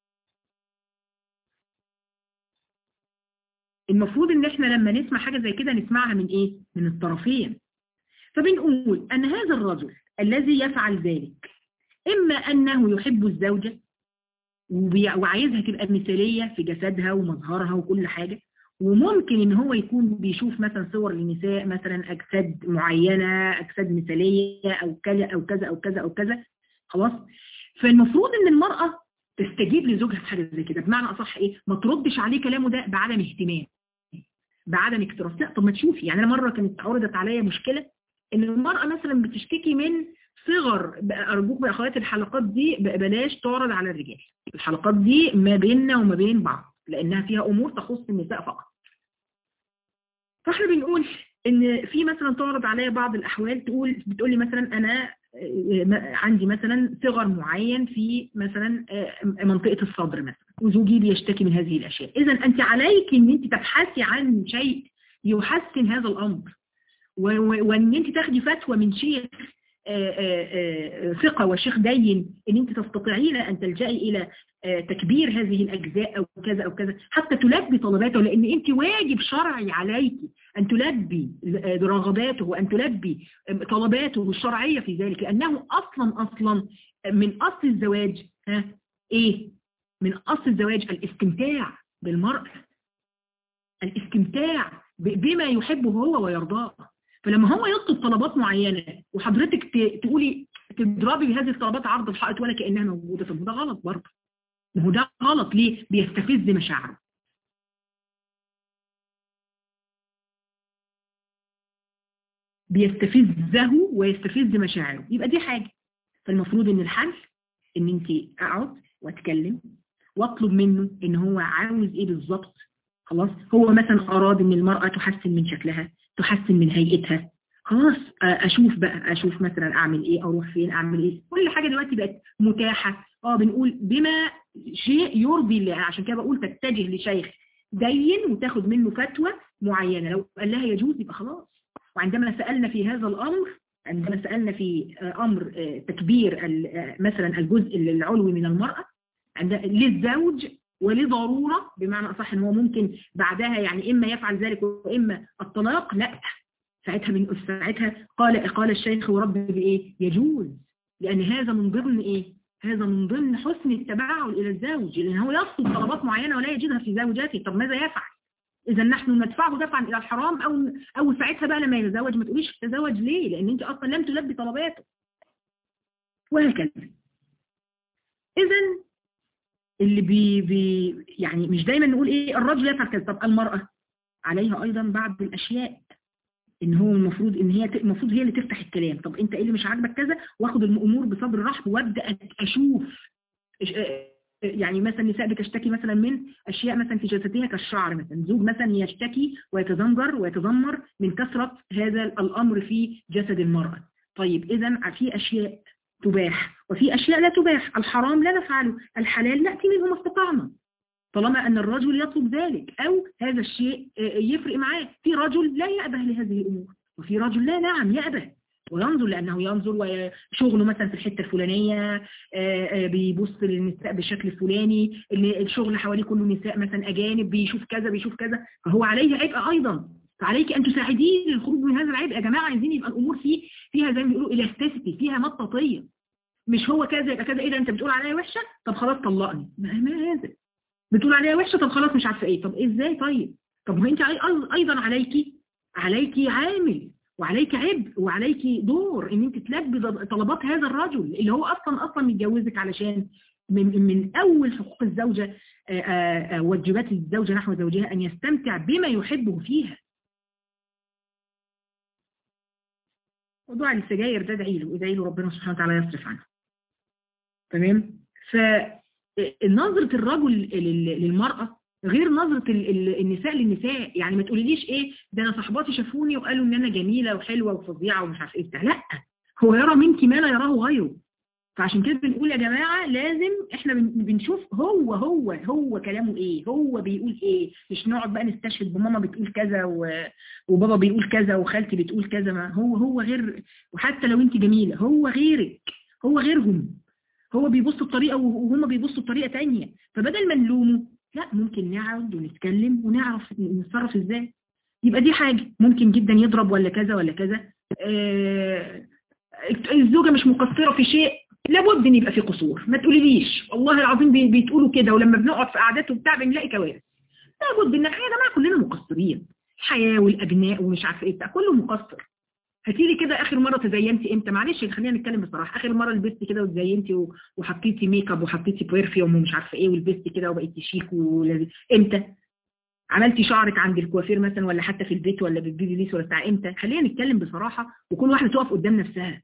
المفروض ان احنا لما نسمع حاجه زي كده نسمعها من ايه من الطرفين فبنقول ان هذا الرجل الذي يفعل ذلك اما انه يحب الزوجه وعايزها تبقى مثاليه في جسدها ومظهرها وكل حاجه وممكن ان هو يكون بيشوف مثلا صور لنساء مثلا اجساد معينة اجساد مثالية او كذا او كذا او كذا او كذا خلاص فالمفروض ان المرأة تستجيب لزوجها في حاجة زي كده بمعنى اصح ايه ما تردش عليه كلامه ده بعدم اهتمام بعدم اكتراث لا طب ما تشوفي يعني انا مرة كانت عرضت عليا مشكلة ان المرأة مثلا بتشتكي من صغر ارجوك باخوات الحلقات دي بلاش تعرض على الرجال الحلقات دي ما بيننا وما بين بعض لأنها فيها أمور تخص النساء فقط فاحنا بنقول ان في مثلا تعرض عليا بعض الأحوال تقول بتقول لي مثلا أنا عندي مثلا صغر معين في مثلا منطقة الصدر مثلا وزوجي بيشتكي من هذه الأشياء إذا أنت عليك أن أنت تبحثي عن شيء يحسن هذا الأمر وأن أنت تاخدي فتوى من شيخ ثقة وشيخ دين ان انت تستطيعين ان تلجئي الى تكبير هذه الاجزاء او كذا او كذا حتى تلبي طلباته لان انت واجب شرعي عليك ان تلبي رغباته وان تلبي طلباته الشرعية في ذلك لانه اصلا اصلا من اصل الزواج ها ايه من اصل الزواج الاستمتاع بالمرأة الاستمتاع بما يحبه هو ويرضاه فلما هو يطلب طلبات معينة وحضرتك تقولي تضربي بهذه الطلبات عرض الحائط ولا كأنها موجودة فده غلط برضه ما هو ده غلط ليه بيستفز مشاعره بيستفزه ويستفز مشاعره يبقى دي حاجة فالمفروض ان الحل ان انت اقعد واتكلم واطلب منه ان هو عاوز ايه بالظبط خلاص هو مثلا اراد ان المرأة تحسن من شكلها تحسن من هيئتها خلاص اشوف بقى اشوف مثلا اعمل ايه اروح فين اعمل ايه كل حاجة دلوقتي بقت متاحة اه بنقول بما شيء يرضي الله عشان كده بقول تتجه لشيخ دين وتاخد منه فتوى معينة لو قال لها يجوز يبقى خلاص وعندما سألنا في هذا الامر عندما سألنا في امر تكبير مثلا الجزء العلوي من المرأة للزوج ولضرورة بمعنى أصح إن هو ممكن بعدها يعني إما يفعل ذلك وإما الطلاق لا ساعتها من ساعتها قال قال الشيخ ورب بإيه يجوز لأن هذا من ضمن إيه هذا من ضمن حسن التباعل إلى الزوج لأن هو يطلب طلبات معينة ولا يجدها في زوجاته طب ماذا يفعل إذا نحن ندفعه دفعا إلى الحرام أو أو ساعتها بقى لما يتزوج ما تقوليش تزوج ليه لأن أنت أصلا لم تلبي طلباته وهكذا إذا اللي بي, بي يعني مش دايما نقول إيه الرجل يفعل كذا طب المرأة عليها أيضا بعض الأشياء ان هو المفروض ان هي المفروض هي اللي تفتح الكلام طب انت ايه اللي مش عاجبك كذا واخد الامور بصبر رحب وابدا اشوف يعني مثلا النساء بتشتكي مثلا من اشياء مثلا في جسدها كالشعر مثلا زوج مثلا يشتكي ويتذمر ويتذمر من كثرة هذا الامر في جسد المرأة طيب اذا في اشياء تباح وفي اشياء لا تباح الحرام لا نفعله الحلال نأتي منه ما استطعنا طالما أن الرجل يطلب ذلك أو هذا الشيء يفرق معاه في رجل لا يأبه لهذه الأمور وفي رجل لا نعم يأبه وينظر لأنه ينظر وشغله مثلا في الحتة الفلانية بيبص للنساء بالشكل الفلاني الشغل حواليه كله نساء مثلا أجانب بيشوف كذا بيشوف كذا فهو عليه عبء أيضا فعليك أن تساعديه للخروج من هذا العبء يا جماعة عايزين يبقى الأمور فيه فيها زي ما بيقولوا إلاستيسيتي فيها مطاطية مش هو كذا يبقى كذا إيه ده أنت بتقول عليا وحشة طب خلاص طلقني ما هذا بتقول عليها وحشة طب خلاص مش عارفة ايه طب ازاي طيب طب ما انت ايضا عليكي عليكي عامل وعليك عبء وعليك دور ان انت تلبي طلبات هذا الرجل اللي هو اصلا اصلا متجوزك علشان من من اول حقوق الزوجة واجبات الزوجة نحو زوجها ان يستمتع بما يحبه فيها موضوع السجاير ده ادعي له ادعي له ربنا سبحانه وتعالى يصرف عنه تمام ف نظرة الرجل للمرأة غير نظرة النساء للنساء يعني ما تقوليليش ايه ده انا صحباتي شافوني وقالوا ان انا جميلة وحلوة وفظيعة ومش عارف ايه لا هو يرى منك ما لا يراه غيره فعشان كده بنقول يا جماعة لازم احنا بنشوف هو هو هو كلامه ايه هو بيقول ايه مش نقعد بقى نستشهد بماما بتقول كذا وبابا بيقول كذا وخالتي بتقول كذا ما هو هو غير وحتى لو انت جميلة هو غيرك هو غيرهم هو بيبص بطريقة وهم بيبصوا بطريقة تانية فبدل ما نلومه لا ممكن نقعد ونتكلم ونعرف نتصرف ازاي يبقى دي حاجة ممكن جدا يضرب ولا كذا ولا كذا آه الزوجة مش مقصرة في شيء لابد ان يبقى في قصور ما تقوليليش والله العظيم بيتقولوا كده ولما بنقعد في قعدات وبتاع بنلاقي كوارث لابد ان يا جماعه كلنا مقصرين الحياه والابناء ومش عارفه ايه كله مقصر هاتيلي كده اخر مره تزينتي امتى معلش خلينا نتكلم بصراحه اخر مره لبستي كده وتزينتي وحطيتي ميك اب وحطيتي برفيوم ومش عارفه ايه ولبستي كده وبقيتي شيك ولازم امتى عملتي شعرك عند الكوافير مثلا ولا حتى في البيت ولا بالبيبي ليس ولا بتاع امتى خلينا نتكلم بصراحه وكل واحده تقف قدام نفسها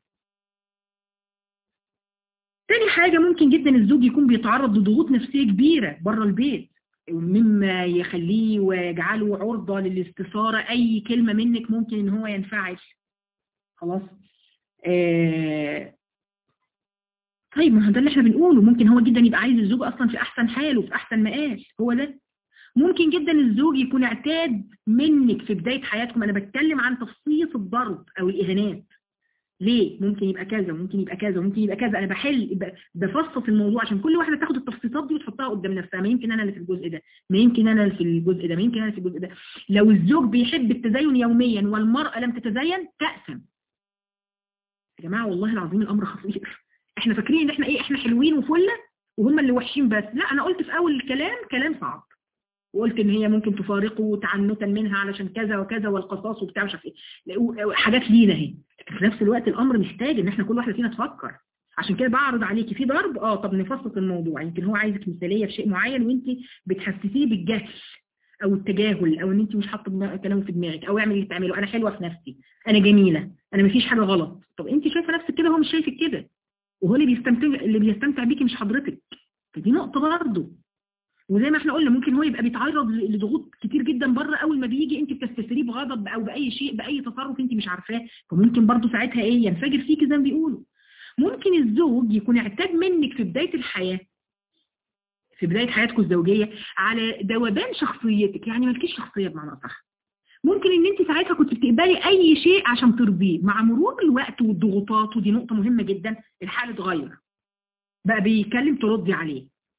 تاني حاجه ممكن جدا الزوج يكون بيتعرض لضغوط نفسيه كبيره بره البيت مما يخليه ويجعله عرضة للاستثارة أي كلمة منك ممكن إن هو ينفعل خلاص آه طيب ما هو ده اللي احنا بنقوله ممكن هو جدا يبقى عايز الزوج اصلا في احسن حال وفي احسن مقاس هو ده ممكن جدا الزوج يكون اعتاد منك في بداية حياتكم انا بتكلم عن تفصيص الضرب او الاهانات ليه ممكن يبقى كذا وممكن يبقى كذا وممكن يبقى كذا انا بحل بفصص الموضوع عشان كل واحده تاخد التفصيصات دي وتحطها قدام نفسها ما يمكن انا اللي في الجزء ده ما يمكن انا اللي في الجزء ده ما يمكن انا في الجزء ده لو الزوج بيحب التزين يوميا والمرأة لم تتزين تأثم يا جماعة والله العظيم الأمر خطير احنا فاكرين ان احنا ايه احنا حلوين وفلة وهم اللي وحشين بس لا انا قلت في اول الكلام كلام صعب وقلت ان هي ممكن تفارقه تعنتا منها علشان كذا وكذا والقصاص وبتاع مش عارف ايه حاجات لينا اهي في نفس الوقت الامر محتاج ان احنا كل واحده فينا تفكر عشان كده بعرض عليكي في ضرب اه طب نفصل الموضوع يمكن هو عايزك مثاليه في شيء معين وانت بتحسسيه بالجهل او التجاهل او ان انت مش حاطه كلامه في دماغك او اعمل اللي تعمله انا حلوه في نفسي انا جميله انا مفيش حاجه غلط طب انت شايفه نفسك كده هو مش شايفك كده وهو اللي بيستمتع اللي بيستمتع بيكي مش حضرتك فدي نقطه برضه وزي ما احنا قلنا ممكن هو يبقى بيتعرض لضغوط كتير جدا بره اول ما بيجي انت بتستثريه بغضب او باي شيء باي تصرف انت مش عارفاه فممكن برضه ساعتها ايه ينفجر فيكي زي ما بيقولوا ممكن الزوج يكون اعتاد منك في بدايه الحياه في بدايه حياتكم الزوجيه على ذوبان شخصيتك يعني مالكيش شخصيه بمعنى صح ممكن ان انت ساعتها كنت بتقبلي اي شيء عشان ترضيه مع مرور الوقت والضغوطات ودي نقطه مهمه جدا الحال اتغير بقى بيتكلم تردي عليه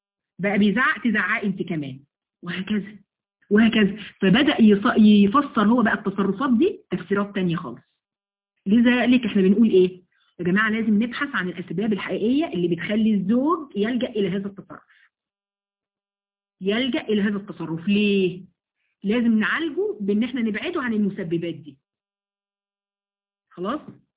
بقى بيزعق تزعقي انت كمان وهكذا وهكذا فبدأ يص- يفسر هو بقى التصرفات دي تفسيرات تانية خالص لذلك احنا بنقول ايه يا جماعة لازم نبحث عن الأسباب الحقيقية اللي بتخلي الزوج يلجأ إلى هذا التصرف يلجأ إلى هذا التصرف ليه؟ لازم نعالجه بإن احنا نبعده عن المسببات دي خلاص؟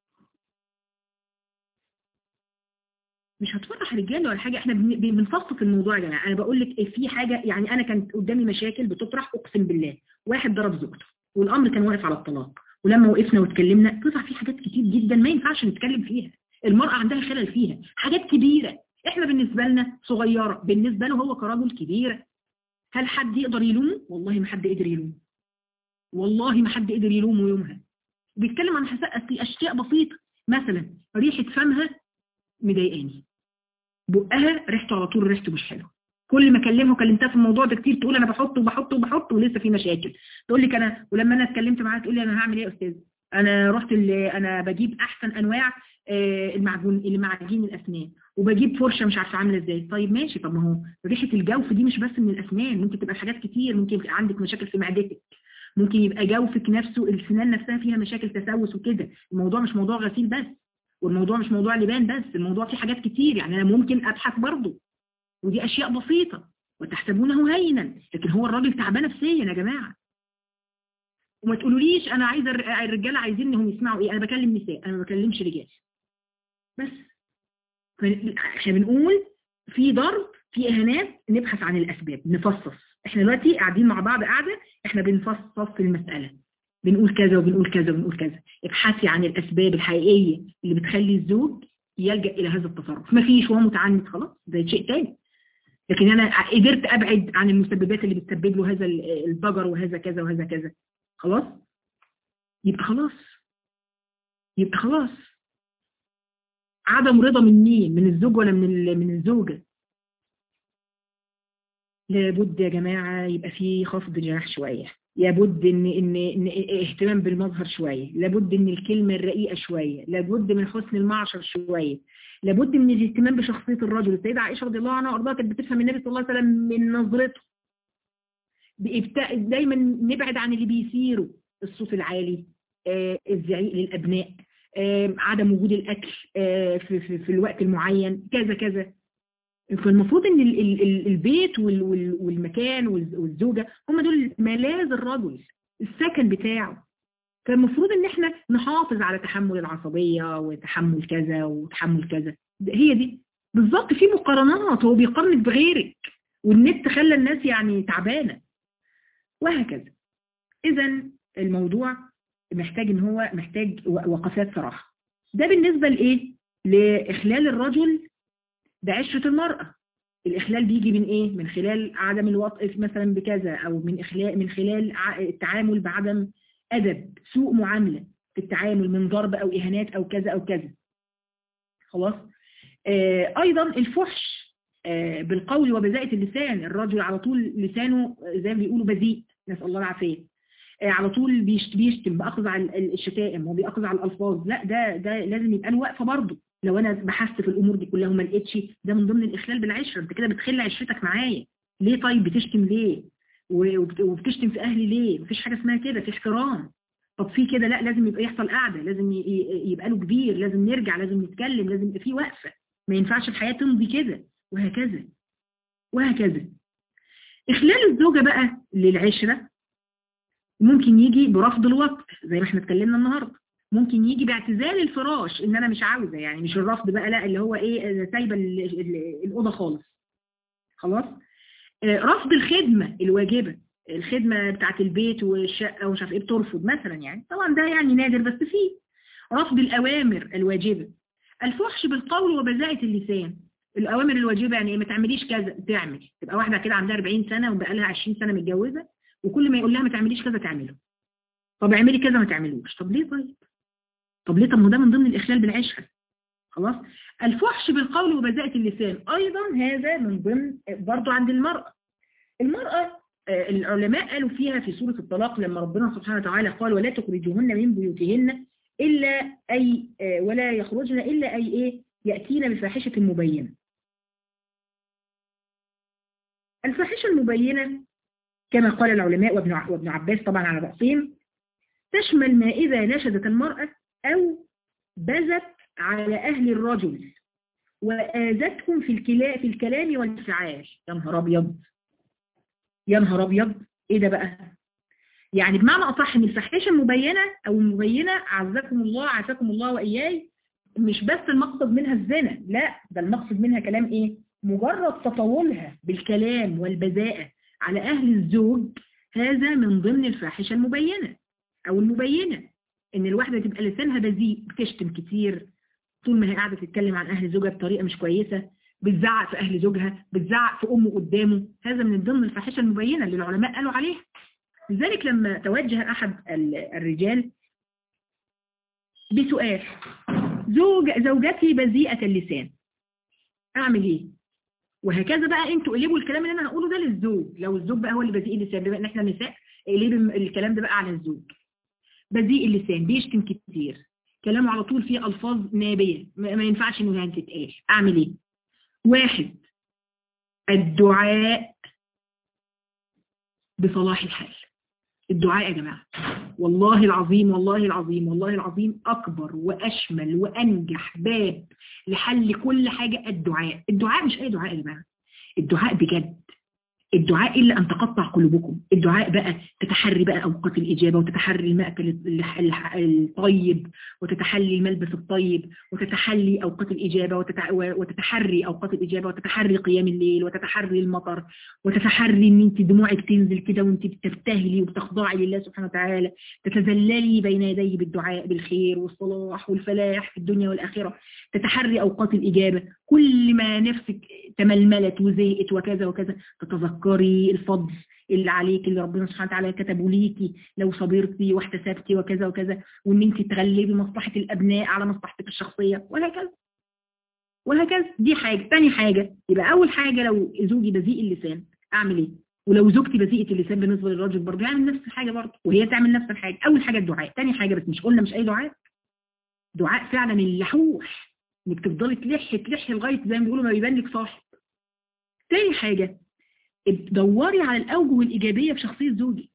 مش هتفرح رجاله ولا حاجة احنا بن- بنفصل الموضوع يا جماعة انا بقول لك في حاجة يعني انا كانت قدامي مشاكل بتطرح اقسم بالله واحد ضرب زوجته والامر كان واقف على الطلاق ولما وقفنا واتكلمنا طلع في حاجات كتير جدا ما ينفعش نتكلم فيها المرأة عندها خلل فيها حاجات كبيرة احنا بالنسبة لنا صغيرة بالنسبة له هو كرجل كبيرة هل حد يقدر يلومه والله ما حد قدر يلومه والله ما حد قدر يلومه يومها بيتكلم عن حساء اشياء بسيطة مثلا ريحة فمها مضايقاني بقها ريحته على طول ريحته مش حلوه كل ما اكلمها كلمتها في الموضوع ده كتير تقول انا بحط وبحط وبحط ولسه في مشاكل تقول لك انا ولما انا اتكلمت معاها تقول لي انا هعمل ايه يا استاذ انا رحت اللي انا بجيب احسن انواع آه، المعجون المعاجين الاسنان وبجيب فرشه مش عارفه عامله ازاي طيب ماشي طب ما هو ريحه الجوف دي مش بس من الاسنان ممكن تبقى حاجات كتير ممكن يبقى عندك مشاكل في معدتك ممكن يبقى جوفك نفسه السنان نفسها فيها مشاكل تسوس وكده الموضوع مش موضوع غسيل بس والموضوع مش موضوع لبان بس الموضوع فيه حاجات كتير يعني انا ممكن ابحث برضه ودي اشياء بسيطة وتحسبونه هينا لكن هو الراجل تعبان نفسيا يا جماعة وما تقولوليش انا عايزه الر- الرجاله عايزين انهم يسمعوا ايه انا بكلم نساء انا ما بكلمش رجال بس ف- احنا بنقول في ضرب في اهانات نبحث عن الاسباب نفصص احنا دلوقتي قاعدين مع بعض قاعده احنا بنفصص في المساله بنقول كذا وبنقول كذا وبنقول كذا ابحثي عن الاسباب الحقيقيه اللي بتخلي الزوج يلجا الى هذا التصرف مفيش وهو متعنت خلاص ده شيء تاني لكن انا قدرت ابعد عن المسببات اللي بتسبب له هذا ال- الضجر وهذا كذا وهذا كذا خلاص يبقى خلاص يبقى خلاص عدم رضا من مين من الزوج ولا من ال- من الزوجه لابد يا جماعه يبقى في خفض جناح شويه لابد ان ان ان اهتمام بالمظهر شويه لابد ان الكلمه الرقيقه شويه لابد من حسن المعشر شويه لابد من الاهتمام بشخصيه الرجل السيده عائشه رضي الله عنها وارضاها كانت بتفهم النبي صلى الله عليه وسلم من نظرته بإبتاء دايما نبعد عن اللي بيثيروا الصوت العالي آه، الزعيق للابناء آه، عدم وجود الاكل آه، في, في, في الوقت المعين كذا كذا فالمفروض ان ال- ال- ال- البيت وال- وال- والمكان والز- والزوجه هم دول ملاذ الرجل السكن بتاعه فالمفروض ان احنا نحافظ على تحمل العصبيه وتحمل كذا وتحمل كذا هي دي بالظبط في مقارنات هو بيقارنك بغيرك والنت خلى الناس يعني تعبانه وهكذا اذا الموضوع محتاج ان هو محتاج و- وقفات صراحه ده بالنسبه لايه لاخلال الرجل بعشرة المرأة الإخلال بيجي من إيه؟ من خلال عدم الوطء مثلا بكذا أو من إخلال من خلال ع- التعامل بعدم أدب سوء معاملة في التعامل من ضرب أو إهانات أو كذا أو كذا خلاص آه أيضا الفحش آه بالقول وبذاءة اللسان الرجل على طول لسانه آه، زي ما بيقولوا بذيء نسأل الله العافية آه على طول بيشت- بيشتم بأخذ على ال- الشتائم وبيأخذ على الألفاظ لا ده ده لازم يبقى له وقفة برضه لو انا بحثت في الامور دي كلها وما لقيتش ده من ضمن الاخلال بالعشره انت كده بتخل عشرتك معايا ليه طيب بتشتم ليه وبت- وبتشتم في اهلي ليه مفيش حاجه اسمها كده في احترام طب في كده لا لازم يبقى يحصل قعده لازم ي- ي- يبقى له كبير لازم نرجع لازم نتكلم لازم يبقى في وقفه ما ينفعش الحياه تمضي كده وهكذا وهكذا اخلال الزوجه بقى للعشره ممكن يجي برفض الوقت زي ما احنا اتكلمنا النهارده ممكن يجي باعتزال الفراش ان انا مش عاوزه يعني مش الرفض بقى لا اللي هو ايه أنا سايبه ال- ال- الاوضه خالص خلاص آه، رفض الخدمه الواجبه الخدمه بتاعت البيت والشقه ومش عارف ايه بترفض مثلا يعني طبعا ده يعني نادر بس فيه رفض الاوامر الواجبه الفحش بالقول وبذاءة اللسان الاوامر الواجبه يعني ايه ما تعمليش كذا تعمل تبقى واحده كده عندها 40 سنه وبقى لها 20 سنه متجوزه وكل ما يقول لها ما تعمليش كذا تعمله طب اعملي كذا ما تعملوش طب ليه طيب طب ليه طب ما ده من ضمن الإخلال بالعشرة خلاص الفحش بالقول وبذاءة اللسان أيضا هذا من ضمن برضو عند المرأة المرأة آه، العلماء قالوا فيها في سورة الطلاق لما ربنا سبحانه وتعالى قال ولا تخرجوهن من بيوتهن إلا أي آه، ولا يخرجن إلا أي إيه يأتين بفاحشة مبينة الفاحشة المبينة كما قال العلماء وابن وابن عباس طبعا على رأسهم تشمل ما إذا نشدت المرأة أو بزت على أهل الرجل وآذتهم في الكلام في الكلام والانفعال يا نهار أبيض يا نهار أبيض إيه ده بقى يعني بمعنى أصح إن الفاحشة المبينة أو المبينة عزكم الله عافاكم الله وإياي مش بس المقصد منها الزنا لا ده المقصد منها كلام إيه مجرد تطاولها بالكلام والبذاءة على أهل الزوج هذا من ضمن الفاحشة المبينة أو المبينة إن الواحدة تبقى لسانها بذيء بتشتم كتير طول ما هي قاعدة تتكلم عن أهل زوجها بطريقة مش كويسة بتزعق في أهل زوجها بتزعق في أمه قدامه هذا من ضمن الفاحشة المبينة اللي العلماء قالوا عليها لذلك لما توجه أحد الرجال بسؤال زوج زوجتي بذيئة اللسان أعمل إيه؟ وهكذا بقى انتوا قلبوا الكلام اللي انا هقوله ده للزوج لو الزوج بقى هو اللي بذيء اللسان بما ان احنا نساء قلبوا الكلام ده بقى على الزوج بذيء اللسان بيشتم كتير كلامه على طول فيه الفاظ نابيه ما ينفعش انه يعني تتقال اعمل ايه واحد الدعاء بصلاح الحال الدعاء يا جماعة والله العظيم والله العظيم والله العظيم أكبر وأشمل وأنجح باب لحل كل حاجة الدعاء الدعاء مش أي دعاء يا جماعة الدعاء بجد الدعاء إلا أن تقطع قلوبكم الدعاء بقى تتحري بقى أوقات الإجابة وتتحري المأكل الطيب وتتحلي الملبس الطيب وتتحلي أوقات الإجابة وتتحري أوقات الإجابة وتتحري قيام الليل وتتحري المطر وتتحري أن أنت دموعك تنزل كده وأنت بتبتهلي وبتخضعي لله سبحانه وتعالى تتذللي بين يديه بالدعاء بالخير والصلاح والفلاح في الدنيا والآخرة تتحري أوقات الإجابة كل ما نفسك تململت وزهقت وكذا وكذا تتذكري الفضل اللي عليك اللي ربنا سبحانه وتعالى كتبه ليكي لو صبرتي واحتسبتي وكذا وكذا وان انت تغلبي مصلحة الابناء على مصلحتك الشخصية وهكذا وهكذا دي حاجة تاني حاجة يبقى اول حاجة لو زوجي بذيء اللسان اعمل ايه ولو زوجتي بذيئة اللسان بالنسبة للراجل برضه يعمل نفس الحاجة برضه وهي تعمل نفس الحاجة اول حاجة الدعاء تاني حاجة بس مش قلنا مش اي دعاء دعاء فعلا اللحوح انك تفضلي تلحي تلحي لغايه زي ما بيقولوا ما يبان لك صاحب تاني حاجة دوري على الأوجه الإيجابية في شخصية زوجك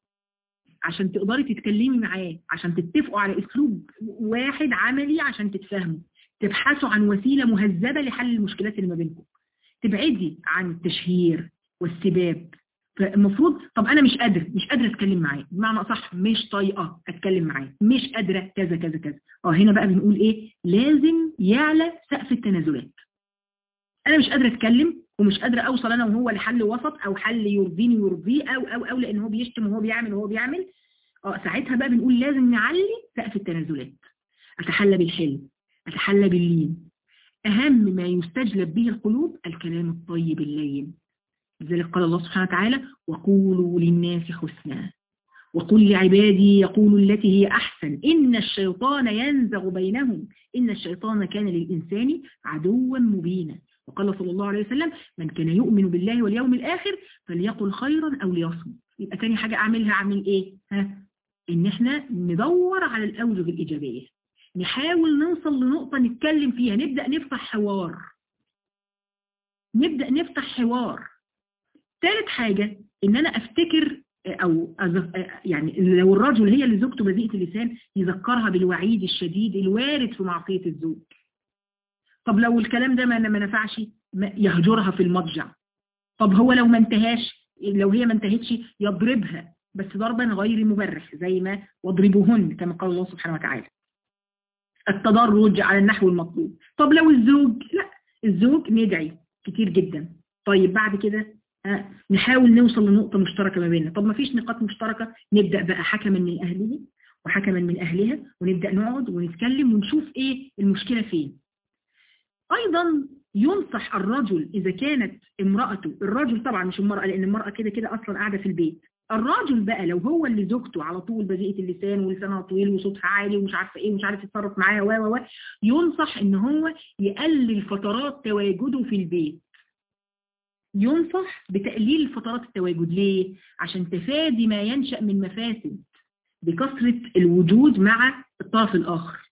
عشان تقدري تتكلمي معاه عشان تتفقوا على أسلوب واحد عملي عشان تتفاهموا تبحثوا عن وسيلة مهذبة لحل المشكلات اللي ما بينكم تبعدي عن التشهير والسباب فالمفروض طب انا مش قادر مش قادره اتكلم معاه بمعنى اصح مش طايقه اتكلم معاه مش قادره كذا كذا كذا اه هنا بقى بنقول ايه لازم يعلى سقف التنازلات انا مش قادره اتكلم ومش قادره اوصل انا وهو لحل وسط او حل يرضيني ويرضيه او او او لان هو بيشتم وهو بيعمل وهو بيعمل اه ساعتها بقى بنقول لازم نعلي سقف التنازلات اتحلى بالحلم اتحلى باللين اهم ما يستجلب به القلوب الكلام الطيب اللين لذلك قال الله سبحانه وتعالى وقولوا للناس حسنا وقل لعبادي يقولوا التي هي أحسن إن الشيطان ينزغ بينهم إن الشيطان كان للإنسان عدوا مبينا وقال صلى الله عليه وسلم من كان يؤمن بالله واليوم الآخر فليقل خيرا أو ليصمت يبقى تاني حاجة أعملها أعمل إيه؟ ها؟ إن إحنا ندور على الأوجه الإيجابية نحاول نوصل لنقطة نتكلم فيها نبدأ نفتح حوار نبدأ نفتح حوار ثالث حاجة إن أنا أفتكر أو يعني لو الرجل هي اللي زوجته بذيئة اللسان يذكرها بالوعيد الشديد الوارد في معصية الزوج طب لو الكلام ده ما نفعش يهجرها في المضجع طب هو لو ما انتهاش لو هي ما انتهتش يضربها بس ضربا غير مبرح زي ما واضربوهن كما قال الله سبحانه وتعالى التدرج على النحو المطلوب طب لو الزوج لا الزوج ندعي كتير جدا طيب بعد كده نحاول نوصل لنقطة مشتركة ما بيننا طب ما فيش نقاط مشتركة نبدأ بقى حكما من أهله وحكما من أهلها ونبدأ نقعد ونتكلم ونشوف إيه المشكلة فين أيضا ينصح الرجل إذا كانت امرأته الرجل طبعا مش المرأة لأن المرأة كده كده أصلا قاعدة في البيت الراجل بقى لو هو اللي زوجته على طول بذيئة اللسان ولسانها طويل وصوتها عالي ومش عارفه ايه ومش عارف يتصرف معاها و و ينصح ان هو يقلل فترات تواجده في البيت ينصح بتقليل فترات التواجد ليه؟ عشان تفادي ما ينشأ من مفاسد بكثرة الوجود مع الطرف الآخر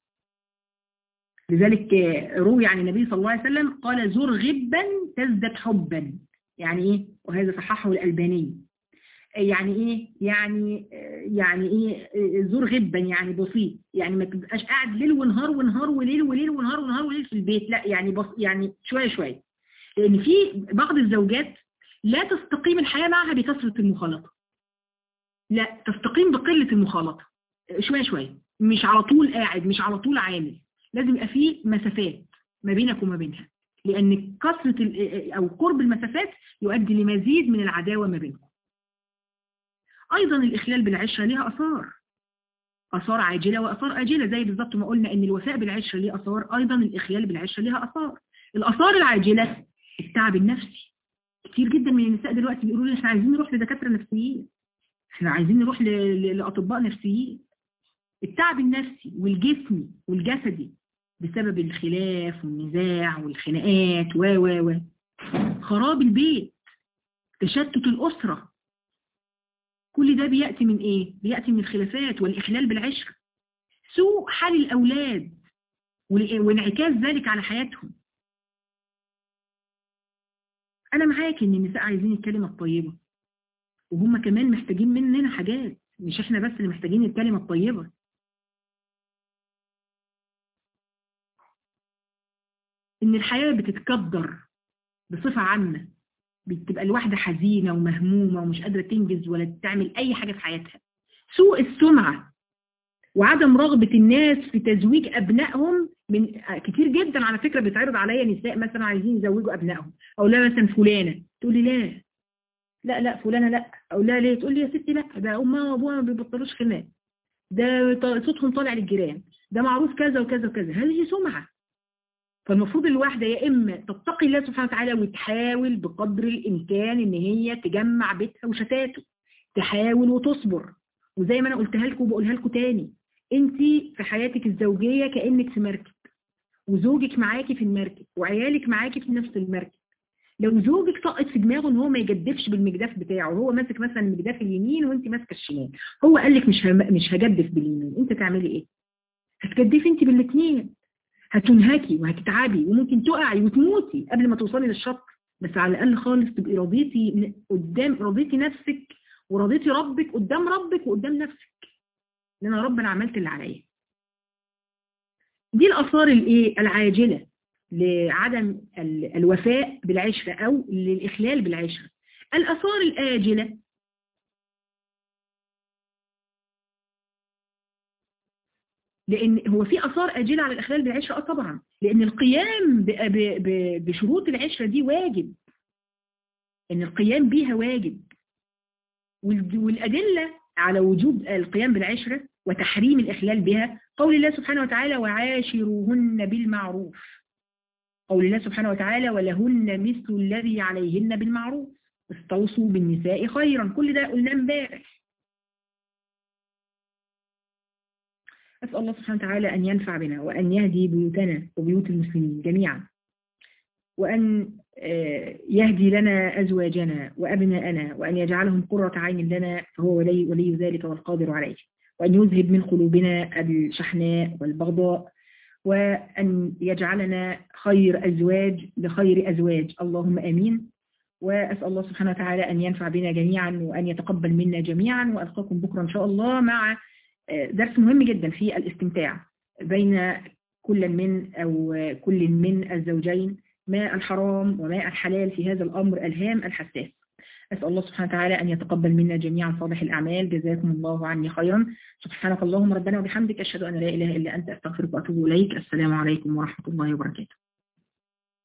لذلك روي عن النبي صلى الله عليه وسلم قال زر غبا تزدد حبا يعني ايه وهذا صححه الألباني يعني ايه يعني يعني ايه زور غبا يعني بسيط يعني ما تبقاش قاعد ليل ونهار ونهار وليل وليل ونهار ونهار وليل في البيت لا يعني بس يعني شويه شويه لان في بعض الزوجات لا تستقيم الحياه معها بكثره المخالطه لا تستقيم بقله المخالطه شويه شويه مش على طول قاعد مش على طول عامل لازم يبقى في مسافات ما بينك وما بينها لان كثره او قرب المسافات يؤدي لمزيد من العداوه ما بينكم أيضا الإخلال بالعشرة لها أثار أثار عاجلة وأثار آجلة زي بالظبط ما قلنا إن الوفاء بالعشرة ليه أثار أيضا الإخلال بالعشرة لها أثار الأثار العاجلة التعب النفسي كتير جدا من النساء دلوقتي بيقولوا لي احنا عايزين نروح لدكاترة نفسيين احنا عايزين نروح لأطباء نفسيين التعب النفسي والجسمي والجسدي بسبب الخلاف والنزاع والخناقات و و و خراب البيت تشتت الأسرة كل ده بيأتي من ايه بيأتي من الخلافات والإخلال بالعشرة سوء حال الأولاد وانعكاس ذلك على حياتهم أنا معاك إن النساء عايزين الكلمة الطيبة وهم كمان محتاجين مننا حاجات مش احنا بس اللي محتاجين الكلمة الطيبة إن الحياة بتتكدر بصفة عامة بتبقى الواحدة حزينة ومهمومة ومش قادرة تنجز ولا تعمل أي حاجة في حياتها سوء السمعة وعدم رغبة الناس في تزويج أبنائهم من كتير جدا على فكرة بيتعرض عليا نساء مثلا عايزين يزوجوا أبنائهم أو لا مثلا فلانة تقول لي لا لا لا فلانة لا أو لا ليه تقول لي يا ستي لا ده أمها وأبوها ما بيبطلوش خناق ده صوتهم طالع للجيران ده معروف كذا وكذا وكذا هذه سمعة فالمفروض الواحدة يا إما تتقي الله سبحانه وتعالى وتحاول بقدر الإمكان إن هي تجمع بيتها وشتاته تحاول وتصبر وزي ما أنا قلتها لكم وبقولها لكم تاني أنت في حياتك الزوجية كأنك في مركب وزوجك معاكي في المركب وعيالك معاكي في نفس المركب لو زوجك طقت في دماغه ان هو ما يجدفش بالمجدف بتاعه هو ماسك مثلا المجدف اليمين وانت ماسكه الشمال هو قال لك مش مش هجدف باليمين انت تعملي ايه هتجدفي انت بالاثنين هتنهكي وهتتعبي وممكن تقعي وتموتي قبل ما توصلي للشط بس على الأقل خالص تبقي رضيتي قدام رضيتي نفسك ورضيتي ربك قدام ربك وقدام نفسك لأن أنا ربنا عملت اللي عليا دي الآثار الايه العاجلة لعدم الوفاء بالعشرة أو للإخلال بالعشرة الآثار الآجلة لان هو في اثار اجله على الاخلال بالعشره اه طبعا لان القيام ب ب ب بشروط العشره دي واجب ان القيام بيها واجب والادله على وجوب القيام بالعشره وتحريم الاخلال بها قول الله سبحانه وتعالى وعاشروهن بالمعروف قول الله سبحانه وتعالى ولهن مثل الذي عليهن بالمعروف استوصوا بالنساء خيرا كل ده قلناه امبارح أسأل الله سبحانه وتعالى أن ينفع بنا وأن يهدي بيوتنا وبيوت المسلمين جميعا وأن يهدي لنا أزواجنا وأبناءنا وأن يجعلهم قرة عين لنا فهو ولي, ولي ذلك والقادر عليه وأن يذهب من قلوبنا الشحناء والبغضاء وأن يجعلنا خير أزواج لخير أزواج اللهم آمين وأسأل الله سبحانه وتعالى أن ينفع بنا جميعا وأن يتقبل منا جميعا وألقاكم بكرة إن شاء الله مع درس مهم جدا في الاستمتاع بين كل من أو كل من الزوجين ما الحرام وما الحلال في هذا الأمر الهام الحساس أسأل الله سبحانه وتعالى أن يتقبل منا جميعا صالح الأعمال جزاكم الله عني خيرا سبحانك اللهم ربنا وبحمدك أشهد أن لا إله إلا أنت أستغفرك وأتوب إليك السلام عليكم ورحمة الله وبركاته